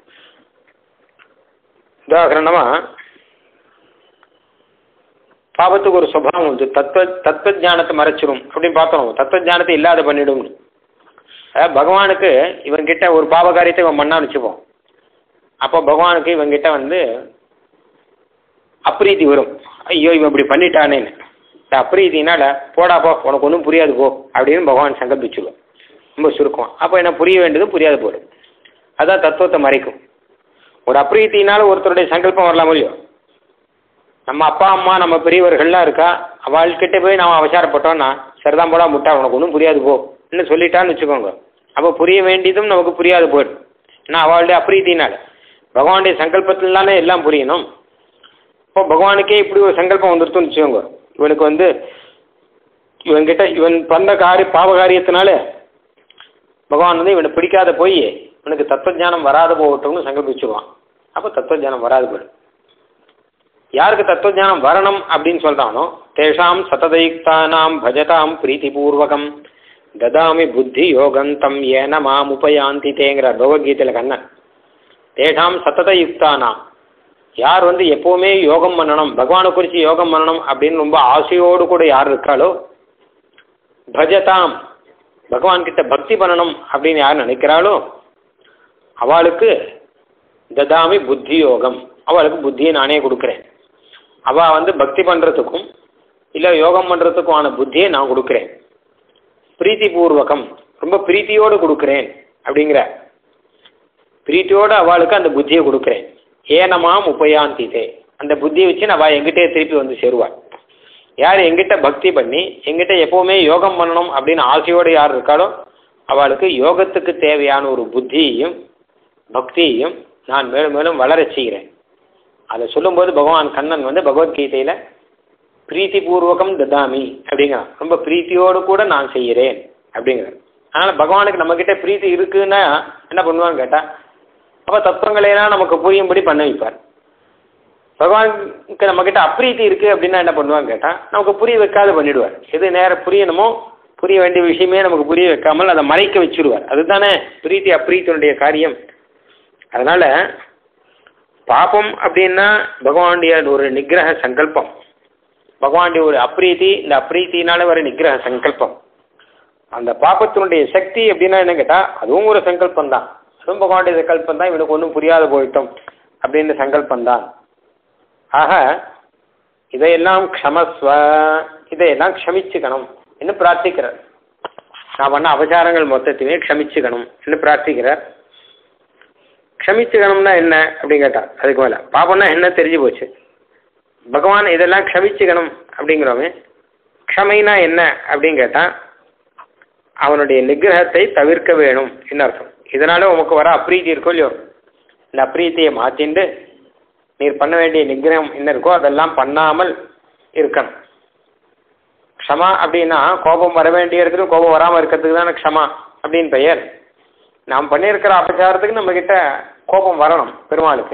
உதாரணமாக பாபத்துக்கு ஒரு சுபாவம் உண்டு தத்துவ தத்துவ ஜானத்தை மறைச்சிரும் அப்படின்னு பார்த்தோம் தத்துவ ஜானத்தை இல்லாத பண்ணிடும் அதாவது பகவானுக்கு இவன்கிட்ட ஒரு பாப காரியத்தை இவன் பண்ணான்னு வச்சுப்போம் அப்போ பகவானுக்கு இவன்கிட்ட வந்து அப்ரீதி வரும் ஐயோ இவன் இப்படி பண்ணிட்டானேன்னு இந்த அப்ரீதினால போடா போ உனக்கு ஒன்றும் புரியாது போ அப்படின்னு பகவான் சங்கல்பிச்சுடுவோம் ரொம்ப சுருக்கம் அப்போ என்ன புரிய வேண்டியது புரியாது போடும் அதான் தத்துவத்தை மறைக்கும் ஒரு அப்ரீத்தினால ஒருத்தருடைய சங்கல்பம் வரலாம் இல்லையோ நம்ம அப்பா அம்மா நம்ம பெரியவர்கள்லாம் இருக்கா அவள்கிட்ட போய் நாம் அவசாரப்பட்டோம்னா சரிதான் போடா முட்டா உனக்கு ஒன்றும் புரியாது போ இன்னும் சொல்லிட்டான்னு வச்சுக்கோங்க அப்போ புரிய வேண்டியதும் நமக்கு புரியாது போயிடும் ஏன்னா அவளுடைய அப்ரீத்தினால பகவானுடைய சங்கல்பத்தினாலே எல்லாம் புரியணும் இப்போ பகவானுக்கே இப்படி ஒரு சங்கல்பம் வந்துருத்துன்னு வச்சுக்கோங்க இவனுக்கு வந்து இவன்கிட்ட இவன் பண்ண காரிய பாவ காரியத்தினால பகவான் வந்து இவனை பிடிக்காத போய் இவனுக்கு தத்துவஞானம் வராத போகட்டும்னு சங்கல்பிச்சுருவான் அப்போ தத்துவஞானம் வராது போயிடும் யாருக்கு தத்துவஞானம் வரணும் அப்படின்னு சொல்றானோ தேஷாம் சததயுக்தானாம் பஜதாம் பிரீத்திபூர்வகம் ததாமி புத்தி யோகந்தம் ஏன மாம் உபயாந்தி தேங்கிறார் பகவத்கீதையில் கண்ணன் தேஷாம் சததயுக்தானாம் யார் வந்து எப்பவுமே யோகம் பண்ணணும் பகவானை குறித்து யோகம் பண்ணணும் அப்படின்னு ரொம்ப ஆசையோடு கூட யார் இருக்காளோ பஜதாம் பகவான் கிட்ட பக்தி பண்ணணும் அப்படின்னு யார் நினைக்கிறாளோ அவளுக்கு ததாமி புத்தி யோகம் அவளுக்கு புத்தியை நானே கொடுக்குறேன் அவள் வந்து பக்தி பண்ணுறதுக்கும் இல்லை யோகம் பண்ணுறதுக்குமான புத்தியை நான் கொடுக்குறேன் பிரீத்தி பூர்வகம் ரொம்ப பிரீத்தியோடு கொடுக்குறேன் அப்படிங்கிற பிரீத்தியோடு அவளுக்கு அந்த புத்தியை கொடுக்குறேன் ஏனமாம் உபயாந்திதே அந்த புத்தியை வச்சு அவள் எங்கிட்டே திருப்பி வந்து சேருவாள் யார் எங்கிட்ட பக்தி பண்ணி எங்கிட்ட எப்போவுமே யோகம் பண்ணணும் அப்படின்னு ஆசையோடு யார் இருக்காளோ அவளுக்கு யோகத்துக்கு தேவையான ஒரு புத்தியையும் பக்தியையும் நான் மேலும் மேலும் வளரச் செய்கிறேன் அதை சொல்லும்போது பகவான் கண்ணன் வந்து பகவத்கீதையில் பிரீத்தி பூர்வகம் ததாமி அப்படிங்கிறான் ரொம்ப பிரீத்தியோடு கூட நான் செய்கிறேன் அப்படிங்கிறார் அதனால் பகவானுக்கு நம்மக்கிட்ட பிரீத்தி இருக்குன்னா என்ன பண்ணுவான்னு கேட்டால் அப்போ தத்துவங்களையெல்லாம் நமக்கு புரியும்படி பண்ண வைப்பார் பகவானுக்கு நம்மக்கிட்ட அப்ரீத்தி இருக்குது அப்படின்னா என்ன பண்ணுவான்னு கேட்டால் நமக்கு புரிய வைக்காத பண்ணிடுவார் எது நேரம் புரியணுமோ புரிய வேண்டிய விஷயமே நமக்கு புரிய வைக்காமல் அதை மறைக்க வச்சுடுவார் அதுதானே பிரீத்தி அப்ரீத்தினுடைய காரியம் அதனால் பாபம் அப்படின்னா பகவானுடைய ஒரு நிகிரக சங்கல்பம் பகவானுடைய ஒரு அப்ரீத்தி இந்த அப்ரீத்தினால வர நிகிரக சங்கல்பம் அந்த பாப்பத்தினுடைய சக்தி அப்படின்னா என்ன கேட்டால் அதுவும் ஒரு சங்கல்பம் தான் அதுவும் பகவானுடைய சங்கல்பம் தான் இவனுக்கு ஒன்றும் புரியாத போயிட்டோம் அப்படின்னு சங்கல்பம் தான் ஆக இதையெல்லாம் க்ஷமஸ்வ இதையெல்லாம் க்ஷமிச்சுக்கணும் என்று பிரார்த்திக்கிறார் நான் பண்ண அபச்சாரங்கள் மொத்தத்தையுமே க்ஷமிச்சுக்கணும் என்று பிரார்த்திக்கிறார் க்ஷமிச்சுக்கணும்னா என்ன அப்படின்னு கேட்டார் அதுக்கு மேலே பாப்பம்னா என்ன தெரிஞ்சு போச்சு பகவான் இதெல்லாம் க்ஷமிச்சுக்கணும் அப்படிங்கிறோமே க்ஷமைனா என்ன அப்படின்னு கேட்டால் அவனுடைய நிகிரகத்தை தவிர்க்க வேணும் என்ன அர்த்தம் இதனால உமக்கு வர அப்ரீத்தி இருக்கோ இல்லையோ இந்த அப்ரீத்தியை மாற்றிண்டு நீர் பண்ண வேண்டிய நிகிரகம் என்ன இருக்கோ அதெல்லாம் பண்ணாமல் இருக்கணும் க்ஷமா அப்படின்னா கோபம் வர வேண்டிய இடத்துல கோபம் வராமல் இருக்கிறதுக்கு தானே க்ஷமா அப்படின்னு பெயர் நாம் பண்ணியிருக்கிற அபச்சாரத்துக்கு நம்மக்கிட்ட கோபம் வரணும் பெருமாளுக்கு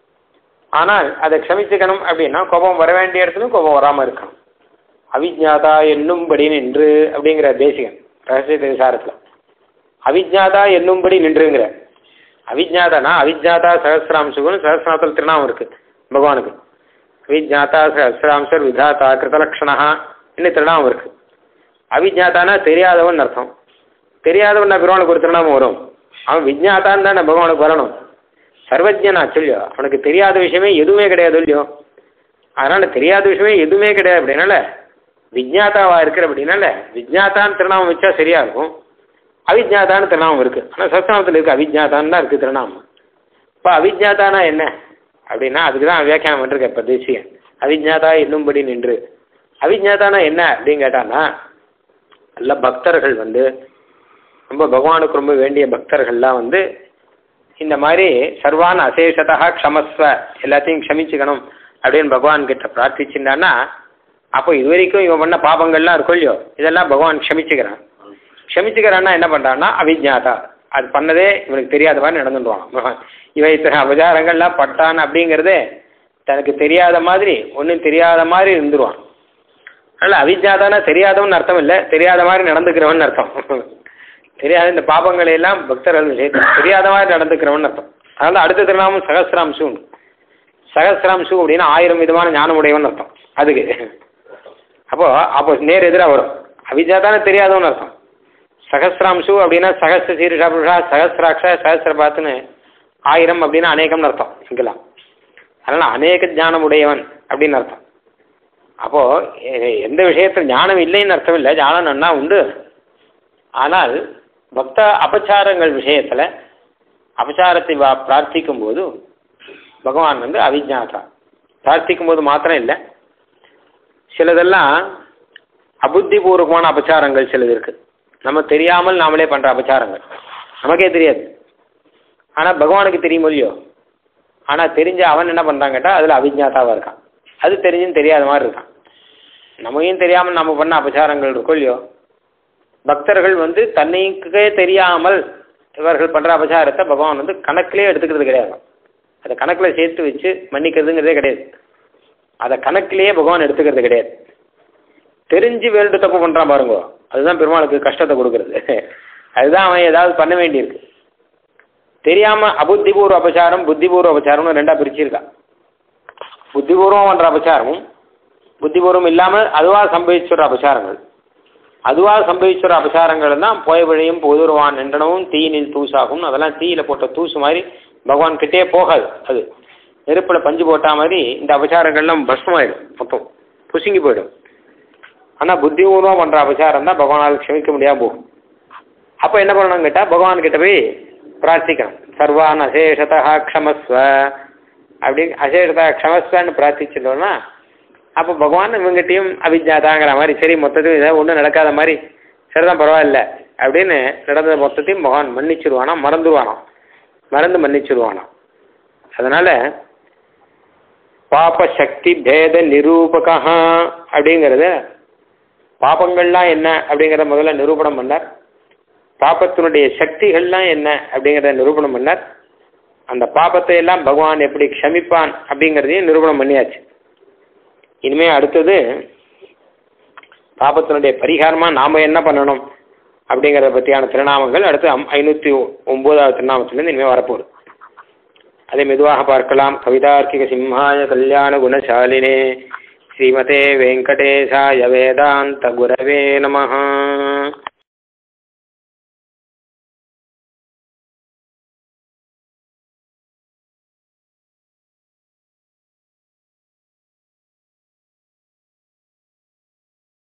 ஆனால் அதை க்ஷமிச்சுக்கணும் அப்படின்னா கோபம் வர வேண்டிய இடத்துலையும் கோபம் வராமல் இருக்கணும் அவிஜாதா என்னும்படி நின்று அப்படிங்கிற தேசிகன் ரகசிய விசாரத்தில் அவிஜாதா என்னும்படி நின்றுங்கிற அவிஜாதானா அவிஜாதா சகசிராம்சுன்னு சகசிராமத்தில் திருநாமம் இருக்கு பகவானுக்கு அவிஜாதா சகசிராம்சர் விதாத்தா கிருதலக்ஷணா இன்னும் திருநாமம் இருக்கு அவிஜாதானா தெரியாதவன் அர்த்தம் தெரியாதவன் பெருமானுக்கு ஒரு திருநாமம் வரும் அவன் விஜாதான் தானே பகவானுக்கு வரணும் சர்வஜனா சொல்லியோ அவனுக்கு தெரியாத விஷயமே எதுவுமே கிடையாது இல்லையோ அதனால தெரியாத விஷயமே எதுவுமே கிடையாது அப்படின்னால விஜாதாவா இருக்கிற அப்படின்னால விஜாதான் திருநாமம் வச்சா சரியா இருக்கும் அவிஜாதான்னு திருநாமம் இருக்கு ஆனால் சஸ்தானத்தில் இருக்கு அவிஜாதான் தான் இருக்கு திருநாமம் இப்போ அவிஜாதானா என்ன அப்படின்னா அதுக்கு தான் வியாக்கியானம் பண்ணிருக்க இப்போ தேசியன் அவிஜாதா என்னும்படி நின்று அவிஜாதானா என்ன அப்படின்னு கேட்டான்னா நல்ல பக்தர்கள் வந்து ரொம்ப பகவானுக்கு ரொம்ப வேண்டிய பக்தர்கள்லாம் வந்து இந்த மாதிரி சர்வான் அசேஷதா க்ஷமஸ்வ எல்லாத்தையும் க்ஷமிச்சுக்கணும் அப்படின்னு பகவான் கிட்ட பிரார்த்திச்சுட்டான்னா அப்போ இது வரைக்கும் இவன் பண்ண பாபங்கள்லாம் இருக்கும் இல்லையோ இதெல்லாம் பகவான் க்ஷமிச்சுக்கிறான் க்ஷமிச்சுக்கிறான்னா என்ன பண்ணுறான்னா அவிஜாதா அது பண்ணதே இவனுக்கு தெரியாத மாதிரி நடந்துடுவான் பகவான் இவன் இத்தனை அபச்சாரங்கள்லாம் பட்டான் அப்படிங்கிறதே தனக்கு தெரியாத மாதிரி ஒன்றும் தெரியாத மாதிரி இருந்துருவான் அதனால் அவிஜாதானா தெரியாதவன் அர்த்தம் இல்லை தெரியாத மாதிரி நடந்துக்கிறவன் அர்த்தம் தெரியாத இந்த பாபங்களை எல்லாம் பக்தர்கள் செய்து தெரியாத மாதிரி நடந்துக்கிறவன் அர்த்தம் அதனால அடுத்த திருநாமம் சகசிராம்சு உண்டு சகசிராம்சு அப்படின்னா ஆயிரம் விதமான ஞானம் உடையவன் அர்த்தம் அதுக்கு அப்போ அப்போ நேர் எதிராக வரும் அவிஜாதானே தெரியாதவன் அர்த்தம் சகசிராம்சு அப்படின்னா சகஸ்ர சீருஷா புருஷா சகசிராட்ச சகசிரபாத்துன்னு ஆயிரம் அப்படின்னா அநேகம்னு அர்த்தம் இங்கெல்லாம் அதனால அநேக ஞானம் உடையவன் அப்படின்னு அர்த்தம் அப்போ எ- எந்த விஷயத்தில் ஞானம் இல்லைன்னு அர்த்தம் இல்லை ஞானம் நன்னா உண்டு ஆனால் பக்த அபச்சாரங்கள் விஷயத்தில் அபச்சாரத்தை வா பிரார்த்திக்கும் போது பகவான் வந்து அவிஜாதா பிரார்த்திக்கும் போது மாத்திரம் இல்லை சிலதெல்லாம் அபுத்திபூர்வமான அபச்சாரங்கள் சிலது இருக்கு நம்ம தெரியாமல் நாமளே பண்ற அபச்சாரங்கள் நமக்கே தெரியாது ஆனால் பகவானுக்கு தெரியும் இல்லையோ ஆனால் தெரிஞ்ச அவன் என்ன பண்ணுறான் கேட்டால் அதில் அவிஜாதாவாக இருக்கான் அது தெரிஞ்சும் தெரியாத மாதிரி இருக்கான் நமக்கும் தெரியாமல் நம்ம பண்ண அபச்சாரங்கள் இருக்கும் இல்லையோ பக்தர்கள் வந்து தன்னைக்கே தெரியாமல் இவர்கள் பண்ணுற அபச்சாரத்தை பகவான் வந்து கணக்கிலே எடுத்துக்கிறது கிடையாது அதை கணக்கில் சேர்த்து வச்சு மன்னிக்கிறதுங்கிறதே கிடையாது அதை கணக்கிலேயே பகவான் எடுத்துக்கிறது கிடையாது தெரிஞ்சு வேறு தப்பு பண்ணுறான் பாருங்க அதுதான் பெருமாளுக்கு கஷ்டத்தை கொடுக்கறது அதுதான் அவன் ஏதாவது பண்ண வேண்டியிருக்கு தெரியாம அபுத்திபூர்வ அபச்சாரம் புத்திபூர்வ அபச்சாரம்னு ரெண்டா பிரிச்சிருக்கான் புத்திபூர்வம் பண்ற அபச்சாரமும் புத்திபூர்வம் இல்லாமல் அதுவாக சம்பவிச்சுற அபச்சாரங்கள் அதுவாக சம்பவிச்சுற அபச்சாரங்கள் தான் போய வழியும் பொதுருவான் என்றனவும் தீயினில் தூசாகும் அதெல்லாம் தீயில போட்ட தூசு மாதிரி பகவான் கிட்டே போகாது அது நெருப்புல பஞ்சு போட்டா மாதிரி இந்த அபச்சாரங்கள்லாம் பஸ்மமாயிடும் மொத்தம் புசுங்கி போயிடும் ஆனா புத்திபூர்வம் பண்ற அபச்சாரம் தான் பகவானால் க்ஷமிக்க முடியாம போகும் அப்போ என்ன பண்ணணும் கேட்டால் பகவான் கிட்ட போய் பிரார்த்திக்கணும் சர்வான் அசேஷதா க்ஷமஸ்வ அப்படி அசேஷதா க்ஷமஸ்வன்னு பிரார்த்திச்சிட்டோம்னா அப்போ பகவான் இவங்ககிட்டயும் அவிஜாதாங்கிற மாதிரி சரி மொத்தத்தையும் ஏதாவது ஒன்றும் நடக்காத மாதிரி சரிதான் பரவாயில்ல அப்படின்னு நடந்த மொத்தத்தையும் பகவான் மன்னிச்சிருவானா மறந்துடுவானாம் மறந்து மன்னிச்சிருவானாம் அதனால பாப சக்தி பேத நிரூபகா அப்படிங்கிறத பாபங்கள்லாம் என்ன அப்படிங்கிறத முதல்ல நிரூபணம் பண்ணார் பாபத்தினுடைய சக்திகள்லாம் என்ன அப்படிங்கிறத நிரூபணம் பண்ணார் அந்த பாபத்தை எல்லாம் பகவான் எப்படி க்ஷமிப்பான் அப்படிங்கிறதையும் நிரூபணம் பண்ணியாச்சு இனிமே அடுத்தது பாபத்தினுடைய பரிகாரமாக நாம் என்ன பண்ணணும் அப்படிங்கிறத பற்றியான திருநாமங்கள் அடுத்து அம் ஐநூற்றி ஒம்போதாவது திருநாமத்திலேருந்து இனிமேல் வரப்போகுது அதை மெதுவாக பார்க்கலாம் கவிதார்க்கிக சிம்ஹாய கல்யாண குணசாலினே ஸ்ரீமதே வெங்கடேசாய வேதாந்த குரவே நமஹ